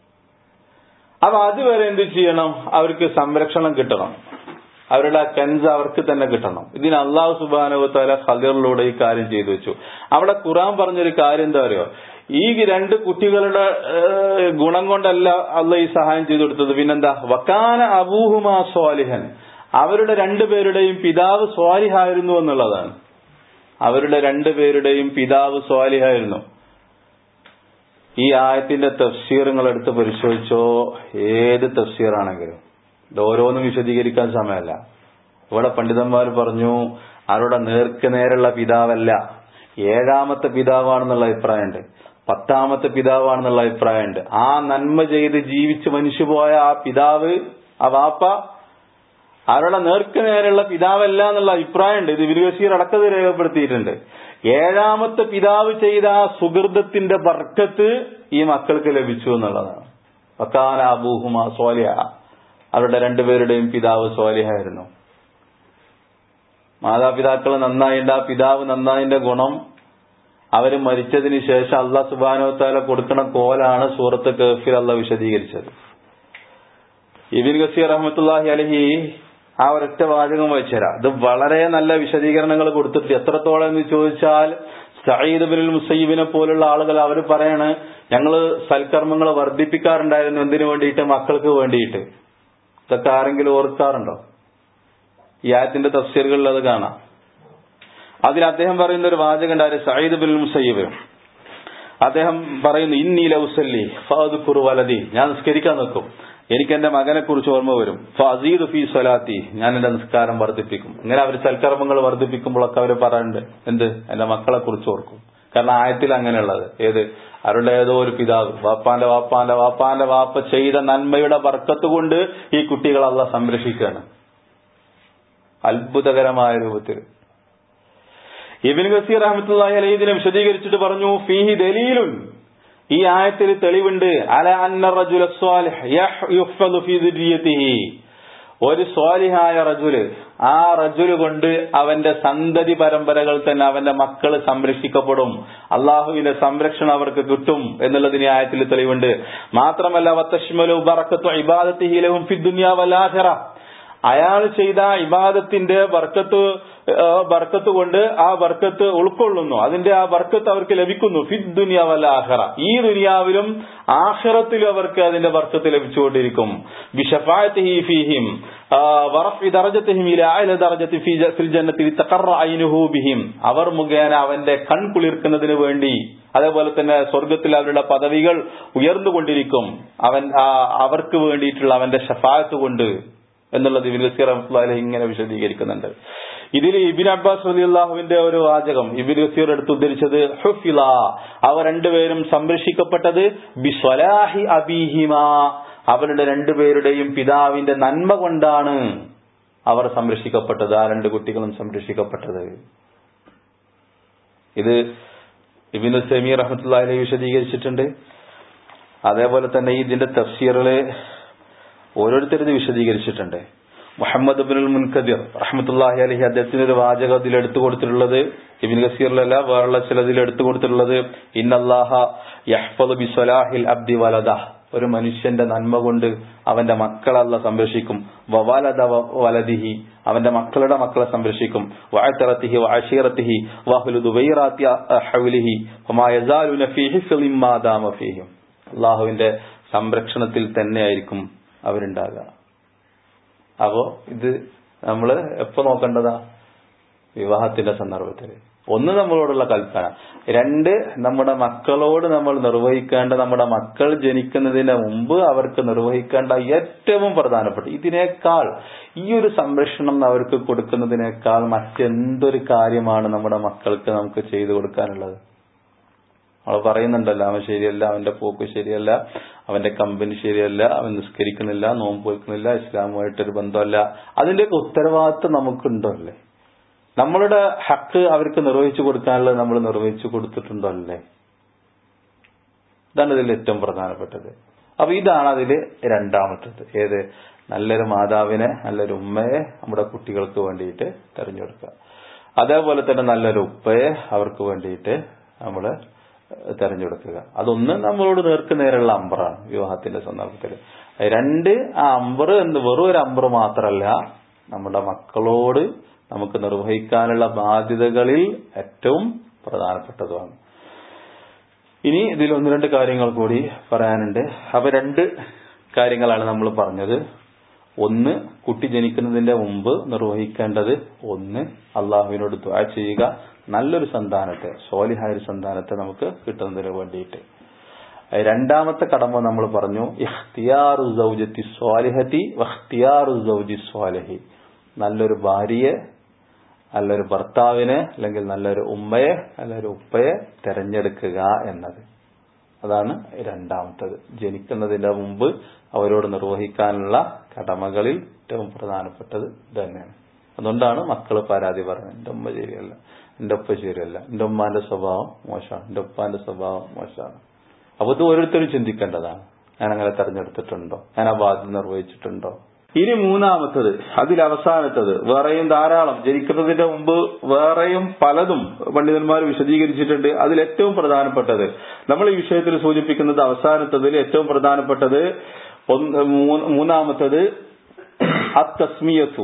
Speaker 1: അപ്പൊ അതുവരെ എന്ത് ചെയ്യണം അവർക്ക് സംരക്ഷണം കിട്ടണം അവരുടെ ആ കെൻസ് അവർക്ക് തന്നെ കിട്ടണം ഇതിന് അള്ളാഹു സുബാനുവത്താല ഖദറിലൂടെ ഈ കാര്യം ചെയ്തു വെച്ചു അവിടെ ഖുറാൻ പറഞ്ഞൊരു കാര്യം എന്താ അറിയോ ഈ രണ്ട് കുട്ടികളുടെ ഗുണം കൊണ്ടല്ല അള്ള ഈ സഹായം ചെയ്തു കൊടുത്തത് പിന്നെന്താ വക്കാന അബൂഹുമാ സ്വാലിഹൻ അവരുടെ രണ്ടുപേരുടെയും പിതാവ് സ്വാലിഹായിരുന്നു എന്നുള്ളതാണ് അവരുടെ രണ്ടുപേരുടെയും പിതാവ് സ്വാലിഹായിരുന്നു ഈ ആയത്തിന്റെ തഫ്സീറുകൾ എടുത്ത് പരിശോധിച്ചോ ഏത് തഫ്സീറാണെങ്കിലും ഇത് ഓരോന്നും വിശദീകരിക്കാൻ സമയമല്ല ഇവിടെ പണ്ഡിതന്മാർ പറഞ്ഞു അവരുടെ നേർക്ക് നേരുള്ള പിതാവല്ല ഏഴാമത്തെ പിതാവാണെന്നുള്ള അഭിപ്രായമുണ്ട് പത്താമത്തെ പിതാവാണെന്നുള്ള അഭിപ്രായമുണ്ട് ആ നന്മ ചെയ്ത് ജീവിച്ച് മനുഷ്യ പോയ ആ പിതാവ് ആ വാപ്പ അവരുടെ നേർക്ക് നേരെയുള്ള പിതാവല്ല എന്നുള്ള അഭിപ്രായമുണ്ട് ഇത് വിരുവശീർ അടക്കത് രേഖപ്പെടുത്തിയിട്ടുണ്ട് ഏഴാമത്തെ പിതാവ് ചെയ്ത ആ സുഹൃതത്തിന്റെ ബർക്കത്ത് ഈ മക്കൾക്ക് ലഭിച്ചു എന്നുള്ളതാണ് വക്കാന അബൂഹുമ സ്വാലിഹ അവരുടെ രണ്ടുപേരുടെയും പിതാവ് സ്വാലിഹായിരുന്നു മാതാപിതാക്കൾ നന്നായിണ്ട് ആ പിതാവ് നന്നായിന്റെ ഗുണം അവര് മരിച്ചതിന് ശേഷം അള്ളാഹ് സുബാനോത്താല കൊടുക്കുന്ന കോലാണ് സൂറത്ത് കഫിൽ അള്ള വിശദീകരിച്ചത് ഇബിൻ ഗസീർ റഹ്മത്തുല്ലാഹി അലഹി ആ ഒരൊറ്റ വാചകം വായിച്ചുതരാം ഇത് വളരെ നല്ല വിശദീകരണങ്ങൾ കൊടുത്തിട്ട് എത്രത്തോളം എന്ന് ചോദിച്ചാൽ സയ്യിദ് ബിൻ മുസയ്യിബിനെ പോലുള്ള ആളുകൾ അവർ പറയാണ് ഞങ്ങള് സൽക്കർമ്മങ്ങൾ വർദ്ധിപ്പിക്കാറുണ്ടായിരുന്നു എന്തിനു വേണ്ടിയിട്ട് മക്കൾക്ക് വേണ്ടിയിട്ട് ഇതൊക്കെ ആരെങ്കിലും ഓർക്കാറുണ്ടോ ഈ ആയത്തിന്റെ തഫ്സീറുകളിൽ അത് കാണാം അതിൽ അദ്ദേഹം പറയുന്ന ഒരു വാചകം ഉണ്ടായിരുന്നു സയ്യിദ് ബിൻ മുസയ്യിബ് അദ്ദേഹം പറയുന്നു ഇന്നി ലൗസല്ലി ഫാദ് കുറു വലതി ഞാൻ നിസ്കരിക്കാൻ നിൽക്കും എനിക്ക് എന്റെ മകനെ കുറിച്ച് ഓർമ്മ വരും ഫീദ് ഫീ സ്വലാത്തി ഞാൻ എന്റെ നിസ്കാരം വർദ്ധിപ്പിക്കും ഇങ്ങനെ അവർ സൽക്കർമ്മങ്ങൾ വർദ്ധിപ്പിക്കുമ്പോഴൊക്കെ അവർ പറയുന്നുണ്ട് എന്ത് എന്റെ മക്കളെ കുറിച്ച് ഓർക്കും കാരണം ആയത്തിൽ അങ്ങനെയുള്ളത് ഏത് അവരുടെ ഏതോ ഒരു പിതാവ് വാപ്പാന്റെ വാപ്പാന്റെ വാപ്പാന്റെ വാപ്പ ചെയ്ത നന്മയുടെ ബർക്കത്ത് കൊണ്ട് ഈ കുട്ടികൾ അല്ല സംരക്ഷിക്കുകയാണ് അത്ഭുതകരമായ രൂപത്തിൽ ഇബിൻ ഗസീർ അഹമ്മത്തുല്ലാഹി അലൈഹി ഇതിനെ വിശദീകരിച്ചിട്ട് പറഞ്ഞു ഫീഹി ദലീലുൻ ഈ ആയത്തിൽ തെളിവുണ്ട് അല അന്ന റജുല സ്വാലിഹ് യുഹ്ഫദു ഫീ ദുരിയതിഹി ഒരു സ്വാലിഹായ റജുല് ആ റജുല് കൊണ്ട് അവന്റെ സന്തതി പരമ്പരകൾ തന്നെ അവന്റെ മക്കൾ സംരക്ഷിക്കപ്പെടും അള്ളാഹുവിന്റെ സംരക്ഷണം അവർക്ക് കിട്ടും എന്നുള്ളതിന് ആയത്തിൽ തെളിവുണ്ട് മാത്രമല്ല വത്തഷ്മലു ബറക്കത്തു ഇബാദത്തിഹിലവും ഫി ദുനിയാ വലാഹിറ അയാൾ ചെയ്ത ഇബാദത്തിന്റെ ബർക്കത്ത് ബർക്കത്ത് കൊണ്ട് ആ ബർക്കത്ത് ഉൾക്കൊള്ളുന്നു അതിന്റെ ആ ബർക്കത്ത് അവർക്ക് ലഭിക്കുന്നു ഫിദ് ദുനിയാവല്ല ആഹ്റ ഈ ദുനിയാവിലും ആഹ്റത്തിലും അവർക്ക് അതിന്റെ ബർക്കത്ത് ലഭിച്ചുകൊണ്ടിരിക്കും ബിഷഫായത്തിഹിം അവർ മുഖേന അവന്റെ കൺ കുളിർക്കുന്നതിന് വേണ്ടി അതേപോലെ തന്നെ സ്വർഗത്തിൽ അവരുടെ പദവികൾ ഉയർന്നുകൊണ്ടിരിക്കും അവൻ അവർക്ക് വേണ്ടിയിട്ടുള്ള അവന്റെ ഷഫായത്ത് കൊണ്ട് എന്നുള്ളത് ഇബിൻ ഗസീർ റഹ്മത്തുള്ളാഹി ഇങ്ങനെ വിശദീകരിക്കുന്നുണ്ട് ഇതിൽ ഇബിൻ അബ്ബാസ് റളിയല്ലാഹുവിന്റെ ഒരു വാചകം ഇബിൻ ഗസീർ എടുത്ത് ഉദ്ധരിച്ചത് ഹുഫില അവർ രണ്ടുപേരും സംരക്ഷിക്കപ്പെട്ടത് ബിസ്വലാഹി അബീഹിമ അവരുടെ രണ്ടുപേരുടെയും പിതാവിന്റെ നന്മ കൊണ്ടാണ് അവർ സംരക്ഷിക്കപ്പെട്ടത് ആ രണ്ട് കുട്ടികളും സംരക്ഷിക്കപ്പെട്ടത് ഇത് ഇബിൻ സെമീർ റഹ്മത്തുള്ളാഹി വിശദീകരിച്ചിട്ടുണ്ട് അതേപോലെ തന്നെ ഇതിന്റെ തഫ്സീറുകള് ഓരോരുത്തരും ഇത് വിശദീകരിച്ചിട്ടുണ്ട് മുഹമ്മദ് ബിൻ മുൻകദിർ റഹ്മത്തുല്ലാഹി അലഹി അദ്ദേഹത്തിന് ഒരു വാചകം ഇതിൽ എടുത്തു കൊടുത്തിട്ടുള്ളത് ഇബിൻ ഗസീറിലല്ല വേറുള്ള ചിലതിൽ എടുത്തു കൊടുത്തിട്ടുള്ളത് ഇന്നല്ലാഹ യഹ്ഫദ് ബി സ്വലാഹിൽ അബ്ദി വലദ ഒരു മനുഷ്യന്റെ നന്മ കൊണ്ട് അവന്റെ മക്കളല്ല സംരക്ഷിക്കും വവലദ വലദിഹി അവന്റെ മക്കളുടെ മക്കളെ സംരക്ഷിക്കും വഅതറത്തിഹി വഅശീറത്തിഹി വഹ്ലു ദുബൈറാത്തി ഹൗലിഹി വമാ യസാലുന ഫീ ഹിഫ്ളിൻ മാ ദാമ ഫീഹിം അള്ളാഹുവിന്റെ സംരക്ഷണത്തിൽ തന്നെയായിരിക്കും അവരുണ്ടാകുക അപ്പോ ഇത് നമ്മള് എപ്പോ നോക്കേണ്ടതാ വിവാഹത്തിന്റെ സന്ദർഭത്തിൽ ഒന്ന് നമ്മളോടുള്ള കൽപ്പന രണ്ട് നമ്മുടെ മക്കളോട് നമ്മൾ നിർവഹിക്കേണ്ട നമ്മുടെ മക്കൾ ജനിക്കുന്നതിന് മുമ്പ് അവർക്ക് നിർവഹിക്കേണ്ട ഏറ്റവും പ്രധാനപ്പെട്ട ഇതിനേക്കാൾ ഈ ഒരു സംരക്ഷണം അവർക്ക് കൊടുക്കുന്നതിനേക്കാൾ മറ്റെന്തൊരു കാര്യമാണ് നമ്മുടെ മക്കൾക്ക് നമുക്ക് ചെയ്തു കൊടുക്കാനുള്ളത് അവൾ പറയുന്നുണ്ടല്ലോ അവൻ ശരിയല്ല അവന്റെ പോക്ക് ശരിയല്ല അവന്റെ കമ്പനി ശരിയല്ല അവൻ നിസ്കരിക്കുന്നില്ല നോമ്പ് വെക്കുന്നില്ല ഇസ്ലാമുമായിട്ടൊരു ബന്ധമല്ല അതിന്റെയൊക്കെ ഉത്തരവാദിത്വം നമുക്കുണ്ടോ അല്ലേ നമ്മളുടെ ഹക്ക് അവർക്ക് നിർവഹിച്ചു കൊടുക്കാനുള്ളത് നമ്മൾ നിർവഹിച്ചു കൊടുത്തിട്ടുണ്ടോ അല്ലേ ഇതാണ് ഇതിൽ ഏറ്റവും പ്രധാനപ്പെട്ടത് അപ്പൊ ഇതാണ് അതിൽ രണ്ടാമത്തത് ഏത് നല്ലൊരു മാതാവിനെ നല്ലൊരു ഉമ്മയെ നമ്മുടെ കുട്ടികൾക്ക് വേണ്ടിയിട്ട് തെരഞ്ഞെടുക്കുക അതേപോലെ തന്നെ നല്ലൊരു ഉപ്പയെ അവർക്ക് വേണ്ടിയിട്ട് നമ്മൾ തെരഞ്ഞെടുക്കുക അതൊന്ന് നമ്മളോട് നേർക്ക് നേരെയുള്ള അമ്പറാണ് വിവാഹത്തിന്റെ സന്ദർഭത്തിൽ രണ്ട് ആ അമ്പർ എന്ന് വെറും ഒരു അമ്പർ മാത്രമല്ല നമ്മുടെ മക്കളോട് നമുക്ക് നിർവഹിക്കാനുള്ള ബാധ്യതകളിൽ ഏറ്റവും പ്രധാനപ്പെട്ടതുമാണ് ഇനി ഇതിൽ ഒന്ന് രണ്ട് കാര്യങ്ങൾ കൂടി പറയാനുണ്ട് അപ്പൊ രണ്ട് കാര്യങ്ങളാണ് നമ്മൾ പറഞ്ഞത് ഒന്ന് കുട്ടി ജനിക്കുന്നതിന്റെ മുമ്പ് നിർവഹിക്കേണ്ടത് ഒന്ന് അള്ളാഹുവിനോട് ദ്വാ ചെയ്യുക നല്ലൊരു സന്താനത്തെ സോലിഹായ ഒരു സന്താനത്തെ നമുക്ക് കിട്ടുന്നതിന് വേണ്ടിയിട്ട് രണ്ടാമത്തെ കടമ നമ്മൾ പറഞ്ഞു ഇഖ്തിയാറു സൗജത്തി സ്വാലിഹത്തി വഖ്തിയാറു സൗജി സ്വാലിഹി നല്ലൊരു ഭാര്യയെ നല്ലൊരു ഭർത്താവിനെ അല്ലെങ്കിൽ നല്ലൊരു ഉമ്മയെ നല്ലൊരു ഉപ്പയെ തെരഞ്ഞെടുക്കുക എന്നത് അതാണ് രണ്ടാമത്തത് ജനിക്കുന്നതിന്റെ മുമ്പ് അവരോട് നിർവഹിക്കാനുള്ള കടമകളിൽ ഏറ്റവും പ്രധാനപ്പെട്ടത് ഇത് തന്നെയാണ് അതുകൊണ്ടാണ് മക്കൾ പരാതി പറഞ്ഞത് എന്റെ ഉമ്മ ശരിയല്ല എന്റെ ഉപ്പ ശരിയല്ല എന്റെ ഉമ്മാന്റെ സ്വഭാവം മോശമാണ് എന്റെ ഉപ്പാന്റെ സ്വഭാവം മോശമാണ് അപ്പൊ ഇത് ഓരോരുത്തരും ചിന്തിക്കേണ്ടതാണ് ഞാൻ അങ്ങനെ തെരഞ്ഞെടുത്തിട്ടുണ്ടോ ഞാൻ ആ ബാധ്യത നിർവഹിച്ചിട്ടുണ്ടോ ഇനി മൂന്നാമത്തത് അതിൽ അവസാനത്തത് വേറെയും ധാരാളം ജനിക്കുന്നതിന്റെ മുമ്പ് വേറെയും പലതും പണ്ഡിതന്മാർ വിശദീകരിച്ചിട്ടുണ്ട് അതിൽ ഏറ്റവും പ്രധാനപ്പെട്ടത് നമ്മൾ ഈ വിഷയത്തിൽ സൂചിപ്പിക്കുന്നത് അവസാനത്തതിൽ ഏറ്റവും പ്രധാനപ്പെട്ടത് ഒന്ന് മൂന്നാമത്തത് അത്തസ്മിയത്തു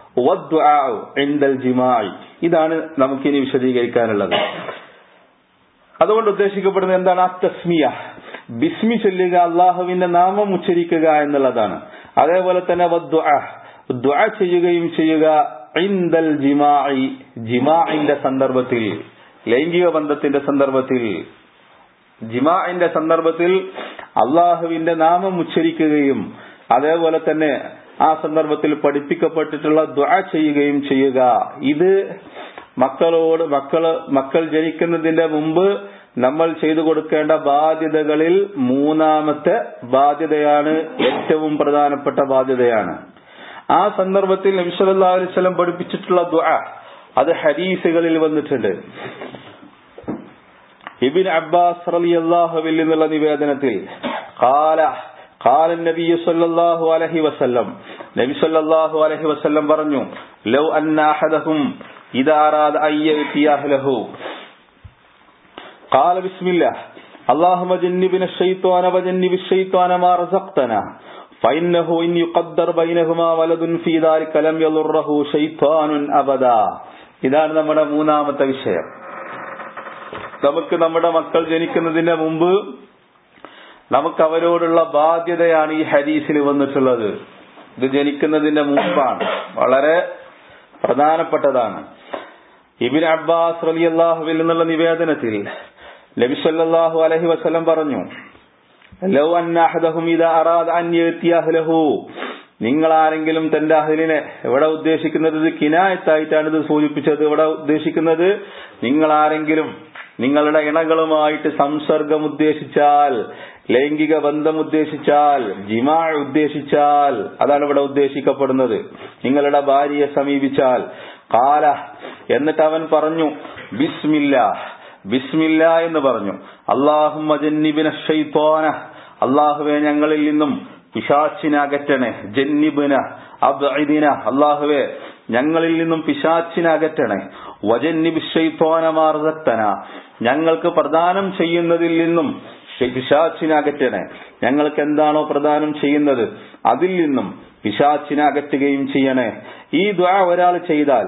Speaker 1: ജിമായി ഇതാണ് നമുക്കിനി വിശദീകരിക്കാനുള്ളത് അതുകൊണ്ട് ഉദ്ദേശിക്കപ്പെടുന്നത് എന്താണ് അത്തസ്മിയ ബിസ്മി ചൊല്ലുക അള്ളാഹുവിന്റെ നാമം ഉച്ചരിക്കുക എന്നുള്ളതാണ് അതേപോലെ തന്നെ ദ്വാ ചെയ്യുകയും ചെയ്യുക ഐന്ദൽ ജിമായി ജിമാഇന്റെ സന്ദർഭത്തിൽ ലൈംഗിക ബന്ധത്തിന്റെ സന്ദർഭത്തിൽ ജിമാഇന്റെ സന്ദർഭത്തിൽ അള്ളാഹുവിന്റെ നാമം ഉച്ചരിക്കുകയും അതേപോലെ തന്നെ ആ സന്ദർഭത്തിൽ പഠിപ്പിക്കപ്പെട്ടിട്ടുള്ള ദ്വാ ചെയ്യുകയും ചെയ്യുക ഇത് മക്കളോട് മക്കള് മക്കൾ ജനിക്കുന്നതിന്റെ മുമ്പ് നമ്മൾ ചെയ്തു കൊടുക്കേണ്ട ബാധ്യതകളിൽ മൂന്നാമത്തെ ബാധ്യതയാണ് ഏറ്റവും പ്രധാനപ്പെട്ട ബാധ്യതയാണ് ആ സന്ദർഭത്തിൽ നബിസല്ലാ അലൈവലം പഠിപ്പിച്ചിട്ടുള്ള ദ്വാ അത് ഹദീസുകളിൽ വന്നിട്ടുണ്ട് ഇബിൻ അബ്ബാസ് റളിയല്ലാഹുവിൽ നിന്നുള്ള നിവേദനത്തിൽ ഖാല ഖാല നബി സല്ലല്ലാഹു അലൈഹി വസല്ലം നബി സല്ലല്ലാഹു അലൈഹി വസല്ലം പറഞ്ഞു ലൗ അന്ന അഹദഹും ഇദാ അറാദ അൻ യഅതി അഹ്ലഹു قال بسم الله اللهم جنبنا الشيطان وجنب الشيطان ما رزقتنا فإنه إن يقدر بينهما ولد في ذلك لم يضره شيطان أبدا ഇതാണ് നമ്മുടെ മൂന്നാമത്തെ വിഷയം നമുക്ക് നമ്മുടെ മക്കൾ ജനിക്കുന്നതിന് മുമ്പ് നമുക്ക് അവരോടുള്ള ബാധ്യതയാണ് ഈ ഹദീസിൽ വന്നിട്ടുള്ളത് ഇത് ജനിക്കുന്നതിന്റെ മുമ്പാണ് വളരെ പ്രധാനപ്പെട്ടതാണ് ഇബിൻ അബ്ബാസ് റലിയല്ലാഹുവിൽ നിന്നുള്ള നിവേദനത്തിൽ നബി സല്ലല്ലാഹു അലൈഹി വസല്ലം പറഞ്ഞു ലൗ അന്ന അഹദഹും ഇദാ അറാദ അൻ യഅതി അഹ്ലഹു നിങ്ങൾ ആരെങ്കിലും തന്റെ അഹലിനെ ഇവിടെ ഉദ്ദേശിക്കുന്നത് ഇത് കിനായത്തായിട്ടാണ് ഇത് സൂചിപ്പിച്ചത് ഇവിടെ ഉദ്ദേശിക്കുന്നത് നിങ്ങൾ ആരെങ്കിലും നിങ്ങളുടെ ഇണകളുമായിട്ട് സംസർഗം ഉദ്ദേശിച്ചാൽ ലൈംഗിക ബന്ധം ഉദ്ദേശിച്ചാൽ ജിമാ ഉദ്ദേശിച്ചാൽ അതാണ് ഇവിടെ ഉദ്ദേശിക്കപ്പെടുന്നത് നിങ്ങളുടെ ഭാര്യയെ സമീപിച്ചാൽ കാല എന്നിട്ട് അവൻ പറഞ്ഞു ബിസ്മില്ല ബിസ്മില്ല എന്ന് പറഞ്ഞു അള്ളാഹുബിന അള്ളാഹുവെ ഞങ്ങളിൽ നിന്നും പിശാച്ചിനെ അകറ്റണേ ജന്നിബിന അബ്ഇദിന അല്ലാഹുവേ ഞങ്ങളിൽ നിന്നും പിശാച്ചിനെ അകറ്റണേ വജന്നിബിഷൈത്തോനമാർദത്തന ഞങ്ങൾക്ക് പ്രദാനം ചെയ്യുന്നതിൽ നിന്നും പിശാച്ചിനെ അകറ്റണേ ഞങ്ങൾക്ക് എന്താണോ പ്രദാനം ചെയ്യുന്നത് അതിൽ നിന്നും പിശാച്ചിനെ അകറ്റുകയും ചെയ്യണേ ഈ ദ്വാ ഒരാൾ ചെയ്താൽ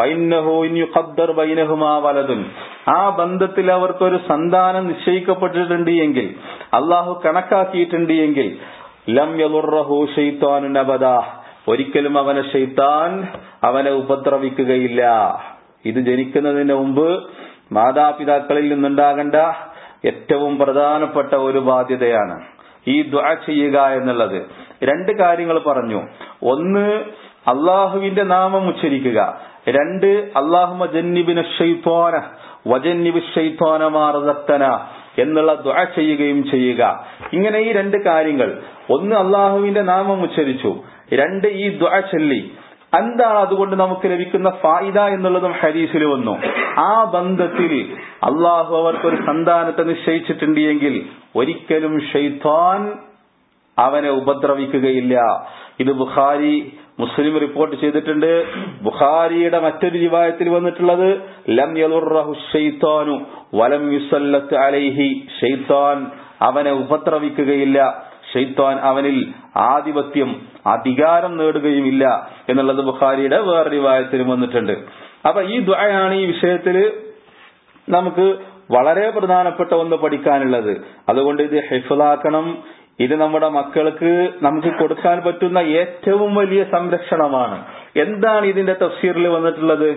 Speaker 1: വലതുൻ ആ ബന്ധത്തിൽ അവർക്കൊരു സന്താനം നിശ്ചയിക്കപ്പെട്ടിട്ടുണ്ട് എങ്കിൽ അള്ളാഹു കണക്കാക്കിയിട്ടുണ്ട് എങ്കിൽ ലം യലുറഹു ഷെയ്ത്താനു നബദ ഒരിക്കലും അവനെ ഷെയ്ത്താൻ അവനെ ഉപദ്രവിക്കുകയില്ല ഇത് ജനിക്കുന്നതിന് മുമ്പ് മാതാപിതാക്കളിൽ നിന്നുണ്ടാകേണ്ട ഏറ്റവും പ്രധാനപ്പെട്ട ഒരു ബാധ്യതയാണ് ഈ ദ്വാ ചെയ്യുക എന്നുള്ളത് രണ്ട് കാര്യങ്ങൾ പറഞ്ഞു ഒന്ന് അള്ളാഹുവിന്റെ നാമം ഉച്ചരിക്കുക രണ്ട് അള്ളാഹുമ ജന്നിബിന് ഷെയ്ത്തോന വജന്നിബ് ഷെയ്ത്തോനമാർദത്തന എന്നുള്ള ദ്വാ ചെയ്യുകയും ചെയ്യുക ഇങ്ങനെ ഈ രണ്ട് കാര്യങ്ങൾ ഒന്ന് അള്ളാഹുവിന്റെ നാമം ഉച്ചരിച്ചു രണ്ട് ഈ ദ്വാ ചൊല്ലി എന്താണ് അതുകൊണ്ട് നമുക്ക് ലഭിക്കുന്ന ഫായിദ എന്നുള്ളതും ഹരീസിൽ വന്നു ആ ബന്ധത്തിൽ അള്ളാഹു അവർക്കൊരു സന്താനത്തെ നിശ്ചയിച്ചിട്ടുണ്ട് എങ്കിൽ ഒരിക്കലും ഷെയ്ത്താൻ അവനെ ഉപദ്രവിക്കുകയില്ല ഇത് ബുഖാരി മുസ്ലിം റിപ്പോർട്ട് ചെയ്തിട്ടുണ്ട് ബുഖാരിയുടെ മറ്റൊരു റിവായത്തിൽ വന്നിട്ടുള്ളത് ലം യലുറഹു ഷെയ്ത്താനു വലം യുസല്ലത്ത് അലൈഹി ഷെയ്ത്താൻ അവനെ ഉപദ്രവിക്കുകയില്ല ഷെയ്ത്താൻ അവനിൽ ആധിപത്യം അധികാരം നേടുകയുമില്ല എന്നുള്ളത് ബുഖാരിയുടെ വേറെ റിവായത്തിലും വന്നിട്ടുണ്ട് അപ്പൊ ഈ ദ്വയാണ് ഈ വിഷയത്തിൽ നമുക്ക് വളരെ പ്രധാനപ്പെട്ട ഒന്ന് പഠിക്കാനുള്ളത് അതുകൊണ്ട് ഇത് ഹെഫിലാക്കണം ഇത് നമ്മുടെ മക്കൾക്ക് നമുക്ക് കൊടുക്കാൻ പറ്റുന്ന ഏറ്റവും വലിയ സംരക്ഷണമാണ് എന്താണ് ഇതിന്റെ തഫ്സീറിൽ വന്നിട്ടുള്ളത്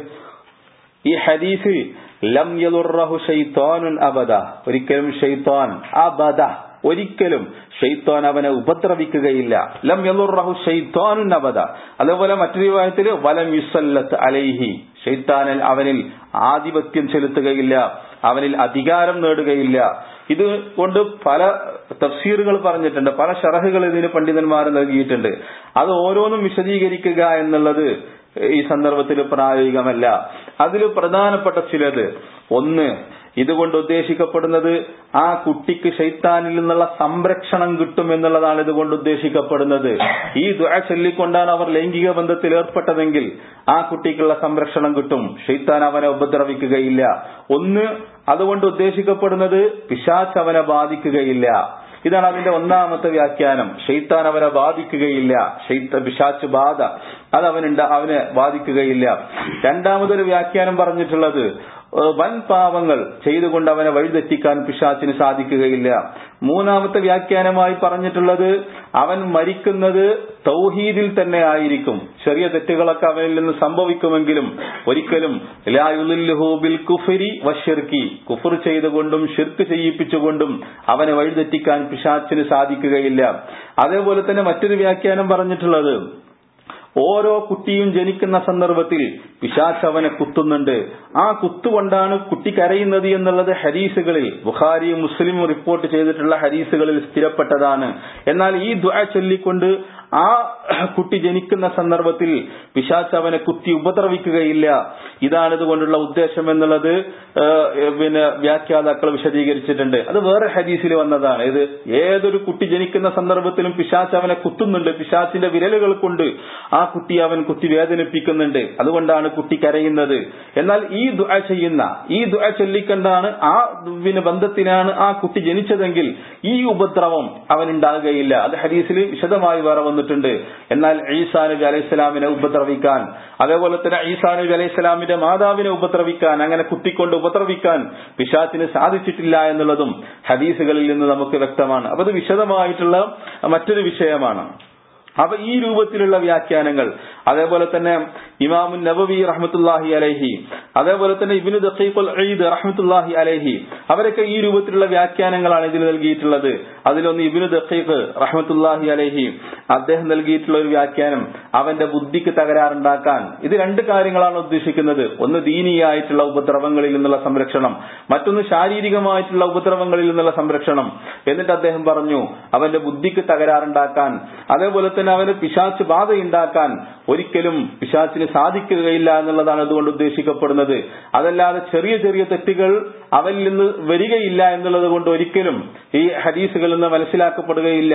Speaker 1: ഈ ഹദീസ് ലം യലുറഹു ഷെയ്ത്താനുൻ അബദ ഒരിക്കലും ഷെയ്ത്താൻ അബദ ഒരിക്കലും ഷെയ്ത്താൻ അവനെ ഉപദ്രവിക്കുകയില്ല ലം യലുറഹു ഷെയ്ത്താനുൻ അബദ അതുപോലെ മറ്റൊരു വിഭാഗത്തിൽ വലം യുസല്ലത്ത് അലൈഹി ഷെയ്ത്താനിൽ അവനിൽ ആധിപത്യം ചെലുത്തുകയില്ല അവനിൽ അധികാരം നേടുകയില്ല ഇത് കൊണ്ട് പല തഫ്സീറുകൾ പറഞ്ഞിട്ടുണ്ട് പല ഷറഹുകൾ ഇതിന് പണ്ഡിതന്മാർ നൽകിയിട്ടുണ്ട് അത് ഓരോന്നും വിശദീകരിക്കുക എന്നുള്ളത് ഈ സന്ദർഭത്തിൽ പ്രായോഗികമല്ല അതിൽ പ്രധാനപ്പെട്ട ചിലത് ഒന്ന് ഇതുകൊണ്ട് ഉദ്ദേശിക്കപ്പെടുന്നത് ആ കുട്ടിക്ക് ഷെയ്ത്താനിൽ നിന്നുള്ള സംരക്ഷണം കിട്ടും എന്നുള്ളതാണ് ഇതുകൊണ്ട് ഉദ്ദേശിക്കപ്പെടുന്നത് ഈ ദുആ ചൊല്ലിക്കൊണ്ടാണ് അവർ ലൈംഗിക ബന്ധത്തിൽ ഏർപ്പെട്ടതെങ്കിൽ ആ കുട്ടിക്കുള്ള സംരക്ഷണം കിട്ടും ഷെയ്ത്താൻ അവനെ ഉപദ്രവിക്കുകയില്ല ഒന്ന് അതുകൊണ്ട് ഉദ്ദേശിക്കപ്പെടുന്നത് പിശാച്ച് അവനെ ബാധിക്കുകയില്ല ഇതാണ് അതിന്റെ ഒന്നാമത്തെ വ്യാഖ്യാനം ഷെയ്ത്താൻ അവനെ ബാധിക്കുകയില്ല ഷെയ്ത്ത പിശാച്ച് ബാധ അത് അവനുണ്ട് അവനെ ബാധിക്കുകയില്ല രണ്ടാമതൊരു വ്യാഖ്യാനം പറഞ്ഞിട്ടുള്ളത് വൻ പാപങ്ങൾ ചെയ്തുകൊണ്ട് അവനെ വഴിതെറ്റിക്കാൻ പിശാച്ചിന് സാധിക്കുകയില്ല മൂന്നാമത്തെ വ്യാഖ്യാനമായി പറഞ്ഞിട്ടുള്ളത് അവൻ മരിക്കുന്നത് തൗഹീദിൽ തന്നെ ആയിരിക്കും ചെറിയ തെറ്റുകളൊക്കെ അവനിൽ നിന്ന് സംഭവിക്കുമെങ്കിലും ഒരിക്കലും ബിൽ കുഫരി വഷിർക്കി കുഫർ ചെയ്തുകൊണ്ടും ഷിർക്ക് ചെയ്യിപ്പിച്ചുകൊണ്ടും അവനെ വഴിതെറ്റിക്കാൻ പിശാച്ചിന് സാധിക്കുകയില്ല അതേപോലെ തന്നെ മറ്റൊരു വ്യാഖ്യാനം പറഞ്ഞിട്ടുള്ളത് ഓരോ കുട്ടിയും ജനിക്കുന്ന സന്ദർഭത്തിൽ പിശാച്ച് അവനെ കുത്തുന്നുണ്ട് ആ കുത്തുകൊണ്ടാണ് കുട്ടി കരയുന്നത് എന്നുള്ളത് ഹരീസുകളിൽ ബുഖാരിയും മുസ്ലിമും റിപ്പോർട്ട് ചെയ്തിട്ടുള്ള ഹരീസുകളിൽ സ്ഥിരപ്പെട്ടതാണ് എന്നാൽ ഈ ദ്വാ ചൊല്ലിക്കൊണ്ട് ആ കുട്ടി ജനിക്കുന്ന സന്ദർഭത്തിൽ പിശാച്ച് അവനെ കുത്തി ഉപദ്രവിക്കുകയില്ല ഇതാണ് ഇതുകൊണ്ടുള്ള ഉദ്ദേശം എന്നുള്ളത് പിന്നെ വ്യാഖ്യാതാക്കൾ വിശദീകരിച്ചിട്ടുണ്ട് അത് വേറെ ഹദീസിൽ വന്നതാണ് ഇത് ഏതൊരു കുട്ടി ജനിക്കുന്ന സന്ദർഭത്തിലും പിശാച്ച് അവനെ കുത്തുന്നുണ്ട് പിശാച്ചിന്റെ വിരലുകൾ കൊണ്ട് ആ കുട്ടി അവൻ കുത്തി വേദനിപ്പിക്കുന്നുണ്ട് അതുകൊണ്ടാണ് കുട്ടി കരയുന്നത് എന്നാൽ ഈ ദുആ ചെയ്യുന്ന ഈ ദുആ ചൊല്ലിക്കൊണ്ടാണ് ആ പിന്നെ ബന്ധത്തിനാണ് ആ കുട്ടി ജനിച്ചതെങ്കിൽ ഈ ഉപദ്രവം അവനുണ്ടാകുകയില്ല അത് ഹദീസിൽ വിശദമായി വേറെ വന്നിട്ടുണ്ട് എന്നാൽ ഈസാ നബി അലൈഹി സ്വലാമിനെ ഉപദ്രവിക്കാൻ അതേപോലെ തന്നെ ഈസാ നബി അലൈഹി സ്വലാമിന്റെ മാതാവിനെ ഉപദ്രവിക്കാൻ അങ്ങനെ കുത്തിക്കൊണ്ട് ഉപദ്രവിക്കാൻ പിശാച്ചിന് സാധിച്ചിട്ടില്ല എന്നുള്ളതും ഹദീസുകളിൽ നിന്ന് നമുക്ക് വ്യക്തമാണ് അപ്പൊ അത് വിശദമായിട്ടുള്ള മറ്റൊരു വിഷയമാണ് അപ്പൊ ഈ രൂപത്തിലുള്ള വ്യാഖ്യാനങ്ങൾ അതേപോലെ തന്നെ ഇമാമുൻ നബവി റഹ്മത്തുല്ലാഹി അലൈഹി അതേപോലെ തന്നെ ഇബിനു ദഖീഖുൽ ഈദ് റഹ്മത്തുല്ലാഹി അലൈഹി അവരൊക്കെ ഈ രൂപത്തിലുള്ള വ്യാഖ്യാനങ്ങളാണ് ഇതിൽ നൽകിയിട്ടുള്ളത് അതിലൊന്ന് ഇബിനു ദഖീഖ് റഹ്മത്തുല്ലാഹി അലൈഹി അദ്ദേഹം നൽകിയിട്ടുള്ള ഒരു വ്യാഖ്യാനം അവന്റെ ബുദ്ധിക്ക് തകരാറുണ്ടാക്കാൻ ഇത് രണ്ട് കാര്യങ്ങളാണ് ഉദ്ദേശിക്കുന്നത് ഒന്ന് ദീനിയായിട്ടുള്ള ഉപദ്രവങ്ങളിൽ നിന്നുള്ള സംരക്ഷണം മറ്റൊന്ന് ശാരീരികമായിട്ടുള്ള ഉപദ്രവങ്ങളിൽ നിന്നുള്ള സംരക്ഷണം എന്നിട്ട് അദ്ദേഹം പറഞ്ഞു അവന്റെ ബുദ്ധിക്ക് തകരാറുണ്ടാക്കാൻ അതേപോലെ തന്നെ അവന് പിശാച്ച് ബാധയുണ്ടാക്കാൻ ഒരിക്കലും പിശാച്ചിന് സാധിക്കുകയില്ല എന്നുള്ളതാണ് അതുകൊണ്ട് ഉദ്ദേശിക്കപ്പെടുന്നത് അതല്ലാതെ ചെറിയ ചെറിയ തെറ്റുകൾ അവനിൽ നിന്ന് വരികയില്ല എന്നുള്ളത് കൊണ്ട് ഒരിക്കലും ഈ ഹദീസുകളിൽ നിന്ന് മനസ്സിലാക്കപ്പെടുകയില്ല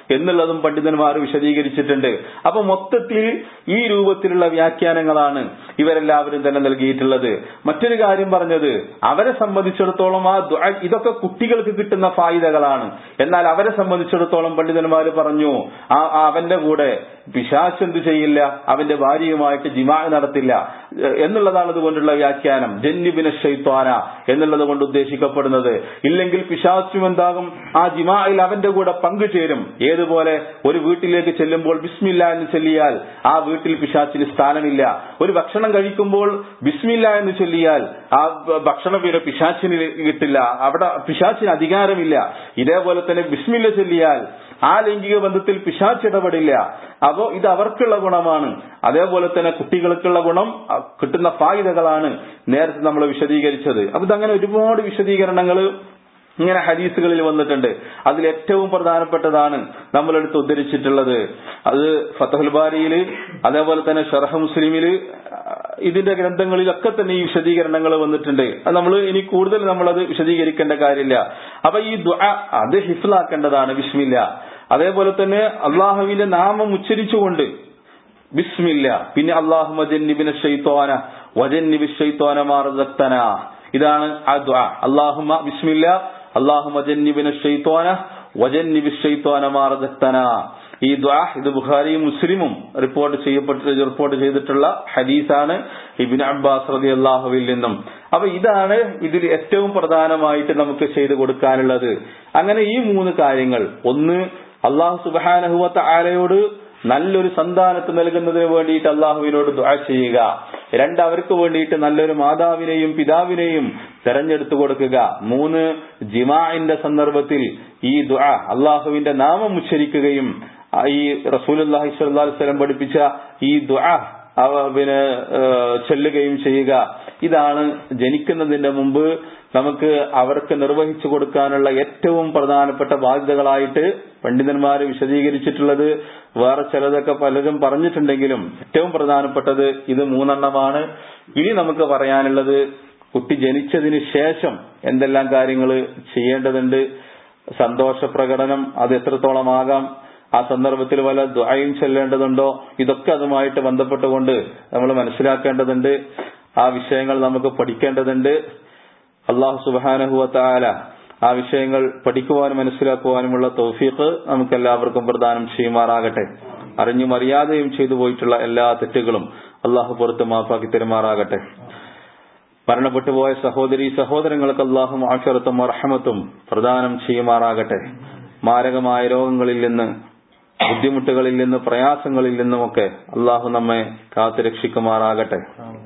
Speaker 1: എന്നുള്ളതും പണ്ഡിതന്മാർ വിശദീകരിച്ചിട്ടുണ്ട് അപ്പൊ മൊത്തത്തിൽ ഈ രൂപത്തിലുള്ള വ്യാഖ്യാനങ്ങളാണ് ഇവരെല്ലാവരും തന്നെ നൽകിയിട്ടുള്ളത് മറ്റൊരു കാര്യം പറഞ്ഞത് അവരെ സംബന്ധിച്ചിടത്തോളം ആ ദുആ ഇതൊക്കെ കുട്ടികൾക്ക് കിട്ടുന്ന ഫായിദകളാണ് എന്നാൽ അവരെ സംബന്ധിച്ചിടത്തോളം പണ്ഡിതന്മാർ പറഞ്ഞു ആ ആ അവന്റെ കൂടെ പിശാച്ച് എന്ത് ചെയ്യില്ല അവന്റെ ഭാര്യയുമായിട്ട് ജിമാ നടത്തില്ല എ- എന്നുള്ളതാണ് ഇതുകൊണ്ടുള്ള വ്യാഖ്യാനം ജന്നിബിന് ഷെയ്ത്വാന എന്നുള്ളത് കൊണ്ട് ഉദ്ദേശിക്കപ്പെടുന്നത് ഇല്ലെങ്കിൽ പിശാച്ചും എന്താകും ആ ജിമായിൽ അവന്റെ കൂടെ പങ്കുചേരും ഏതുപോലെ ഒരു വീട്ടിലേക്ക് ചെല്ലുമ്പോൾ ബിസ്മില്ല എന്ന് ചൊല്ലിയാൽ ആ വീട്ടിൽ പിശാച്ചിന് സ്ഥാനമില്ല ഒരു ഭക്ഷണം കഴിക്കുമ്പോൾ ബിസ്മില്ല എന്ന് ചൊല്ലിയാൽ ആ ഭ- ഭക്ഷണം പിന്നെ പിശാച്ചിന് കിട്ടില്ല അവിടെ പിശാച്ചിന് അധികാരമില്ല ഇതേപോലെ തന്നെ ബിസ്മില്ല ചൊല്ലിയാൽ ആ ലൈംഗിക ബന്ധത്തിൽ പിശാച്ച് ഇടപെടില്ല അപ്പോ ഇത് അവർക്കുള്ള ഗുണമാണ് അതേപോലെ തന്നെ കുട്ടികൾക്കുള്ള ഗുണം അ, കിട്ടുന്ന ഫായിദകളാണ് നേരത്തെ നമ്മൾ വിശദീകരിച്ചത് അപ്പൊ ഇതങ്ങനെ ഒരുപാട് വിശദീകരണങ്ങൾ ഇങ്ങനെ ഹദീസുകളിൽ വന്നിട്ടുണ്ട് അതിൽ ഏറ്റവും പ്രധാനപ്പെട്ടതാണ് നമ്മളെടുത്ത് ഉദ്ധരിച്ചിട്ടുള്ളത് അത് ഫത്തഹുൽ ബാരിയില് അതേപോലെ തന്നെ ഷറഹ മുസ്ലിമില് ഇതിന്റെ ഗ്രന്ഥങ്ങളിലൊക്കെ തന്നെ ഈ വിശദീകരണങ്ങൾ വന്നിട്ടുണ്ട് അത് നമ്മൾ ഇനി കൂടുതൽ നമ്മളത് വിശദീകരിക്കേണ്ട കാര്യമില്ല അപ്പൊ ഈ ദുആ അത് ഹിഫ്ലാക്കേണ്ടതാണ് ബിസ്മില്ല അതേപോലെ തന്നെ അള്ളാഹുവിന്റെ നാമം ഉച്ചരിച്ചുകൊണ്ട് ബിസ്മില്ല പിന്നെ അള്ളാഹു മജന്നിബിന് ഷെയ്ത്തോന വജന്നിബി ഷെയ്ത്തോന മാറത്തന ഇതാണ് ആ ദുആ അള്ളാഹുമ ബിസ്മില്ല അള്ളാഹു മജന്നിബിന് ഷെയ്ത്തോന വജന്നിബി ഷെയ്ത്തോന മാറത്തന ഈ ദ്വാ ഇത് ബുഖാരിയും മുസ്ലിമും റിപ്പോർട്ട് ചെയ്യപ്പെട്ട് റിപ്പോർട്ട് ചെയ്തിട്ടുള്ള ഹദീസാണ് ഇബിൻ അബ്ബാസ് റതി അള്ളാഹുവിൽ നിന്നും അപ്പൊ ഇതാണ് ഇതിൽ ഏറ്റവും പ്രധാനമായിട്ട് നമുക്ക് ചെയ്തു കൊടുക്കാനുള്ളത് അങ്ങനെ ഈ മൂന്ന് കാര്യങ്ങൾ ഒന്ന് അള്ളാഹു സുബാനഹുവത്ത ആലയോട് നല്ലൊരു സന്താനത്ത് നൽകുന്നതിന് വേണ്ടിയിട്ട് അള്ളാഹുവിനോട് ദുആ ചെയ്യുക രണ്ട് അവർക്ക് വേണ്ടിയിട്ട് നല്ലൊരു മാതാവിനെയും പിതാവിനെയും തെരഞ്ഞെടുത്തു കൊടുക്കുക മൂന്ന് ജിമാഇന്റെ സന്ദർഭത്തിൽ ഈ ദുആ അള്ളാഹുവിന്റെ നാമം ഉച്ചരിക്കുകയും ആ ഈ റസൂലുള്ളാഹി സ്വല്ലല്ലാഹു അലൈഹി വസല്ലം പഠിപ്പിച്ച ഈ ദുആ അവ പിന്നെ ഏഹ്, ചൊല്ലുകയും ചെയ്യുക ഇതാണ് ജനിക്കുന്നതിന്റെ മുമ്പ് നമുക്ക് അവർക്ക് നിർവഹിച്ചു കൊടുക്കാനുള്ള ഏറ്റവും പ്രധാനപ്പെട്ട ബാധ്യതകളായിട്ട് പണ്ഡിതന്മാർ വിശദീകരിച്ചിട്ടുള്ളത് വേറെ ചിലതൊക്കെ പലരും പറഞ്ഞിട്ടുണ്ടെങ്കിലും ഏറ്റവും പ്രധാനപ്പെട്ടത് ഇത് മൂന്നെണ്ണമാണ് ഇനി നമുക്ക് പറയാനുള്ളത് കുട്ടി ജനിച്ചതിന് ശേഷം എന്തെല്ലാം കാര്യങ്ങൾ ചെയ്യേണ്ടതുണ്ട് സന്തോഷ പ്രകടനം അത് എത്രത്തോളം ആകാം ആ സന്ദർഭത്തിൽ വല്ല ദ്വായും ചൊല്ലേണ്ടതുണ്ടോ ഇതൊക്കെ അതുമായിട്ട് ബന്ധപ്പെട്ടുകൊണ്ട് നമ്മൾ മനസ്സിലാക്കേണ്ടതുണ്ട് ആ വിഷയങ്ങൾ നമുക്ക് പഠിക്കേണ്ടതുണ്ട് അള്ളാഹു സുബാനഹുവല ആ വിഷയങ്ങൾ പഠിക്കുവാനും മനസ്സിലാക്കുവാനുമുള്ള തൗഫീഖ് നമുക്ക് എല്ലാവർക്കും പ്രദാനം ചെയ്യുമാറാകട്ടെ അറിഞ്ഞും അറിയാതെയും ചെയ്തു പോയിട്ടുള്ള എല്ലാ തെറ്റുകളും അള്ളാഹു പുറത്ത് മാപ്പാക്കി തെരുമാറാകട്ടെ മരണപ്പെട്ടുപോയ സഹോദരി സഹോദരങ്ങൾക്ക് അള്ളാഹും ആഫിറത്തും അർഹമത്തും പ്രദാനം ചെയ്യുമാറാകട്ടെ മാരകമായ രോഗങ്ങളിൽ നിന്ന് ബുദ്ധിമുട്ടുകളിൽ നിന്ന് പ്രയാസങ്ങളിൽ നിന്നുമൊക്കെ അള്ളാഹു നമ്മെ കാത്തു രക്ഷിക്കുമാറാകട്ടെ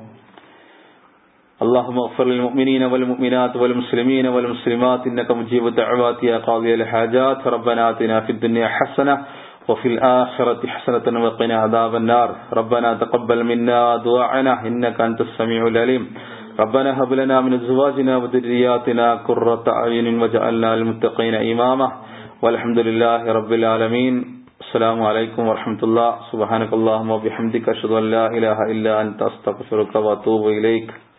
Speaker 1: اللهم اغفر للمؤمنين والمؤمنات والمسلمين والمسلمات انك مجيب الدعوات يا قاضي الحاجات ربنا اتنا في الدنيا حسنه وفي الآخرة حسنة وقنا عذاب النار ربنا تقبل منا دعاءنا إنك أنت السميع العليم ربنا هب لنا من أزواجنا وذرياتنا قرة أعين وجعلنا للمتقين إماما والحمد لله رب العالمين السلام عليكم ورحمة الله سبحانك اللهم وبحمدك أشهد أن لا إله إلا أنت أستغفرك وأتوب إليك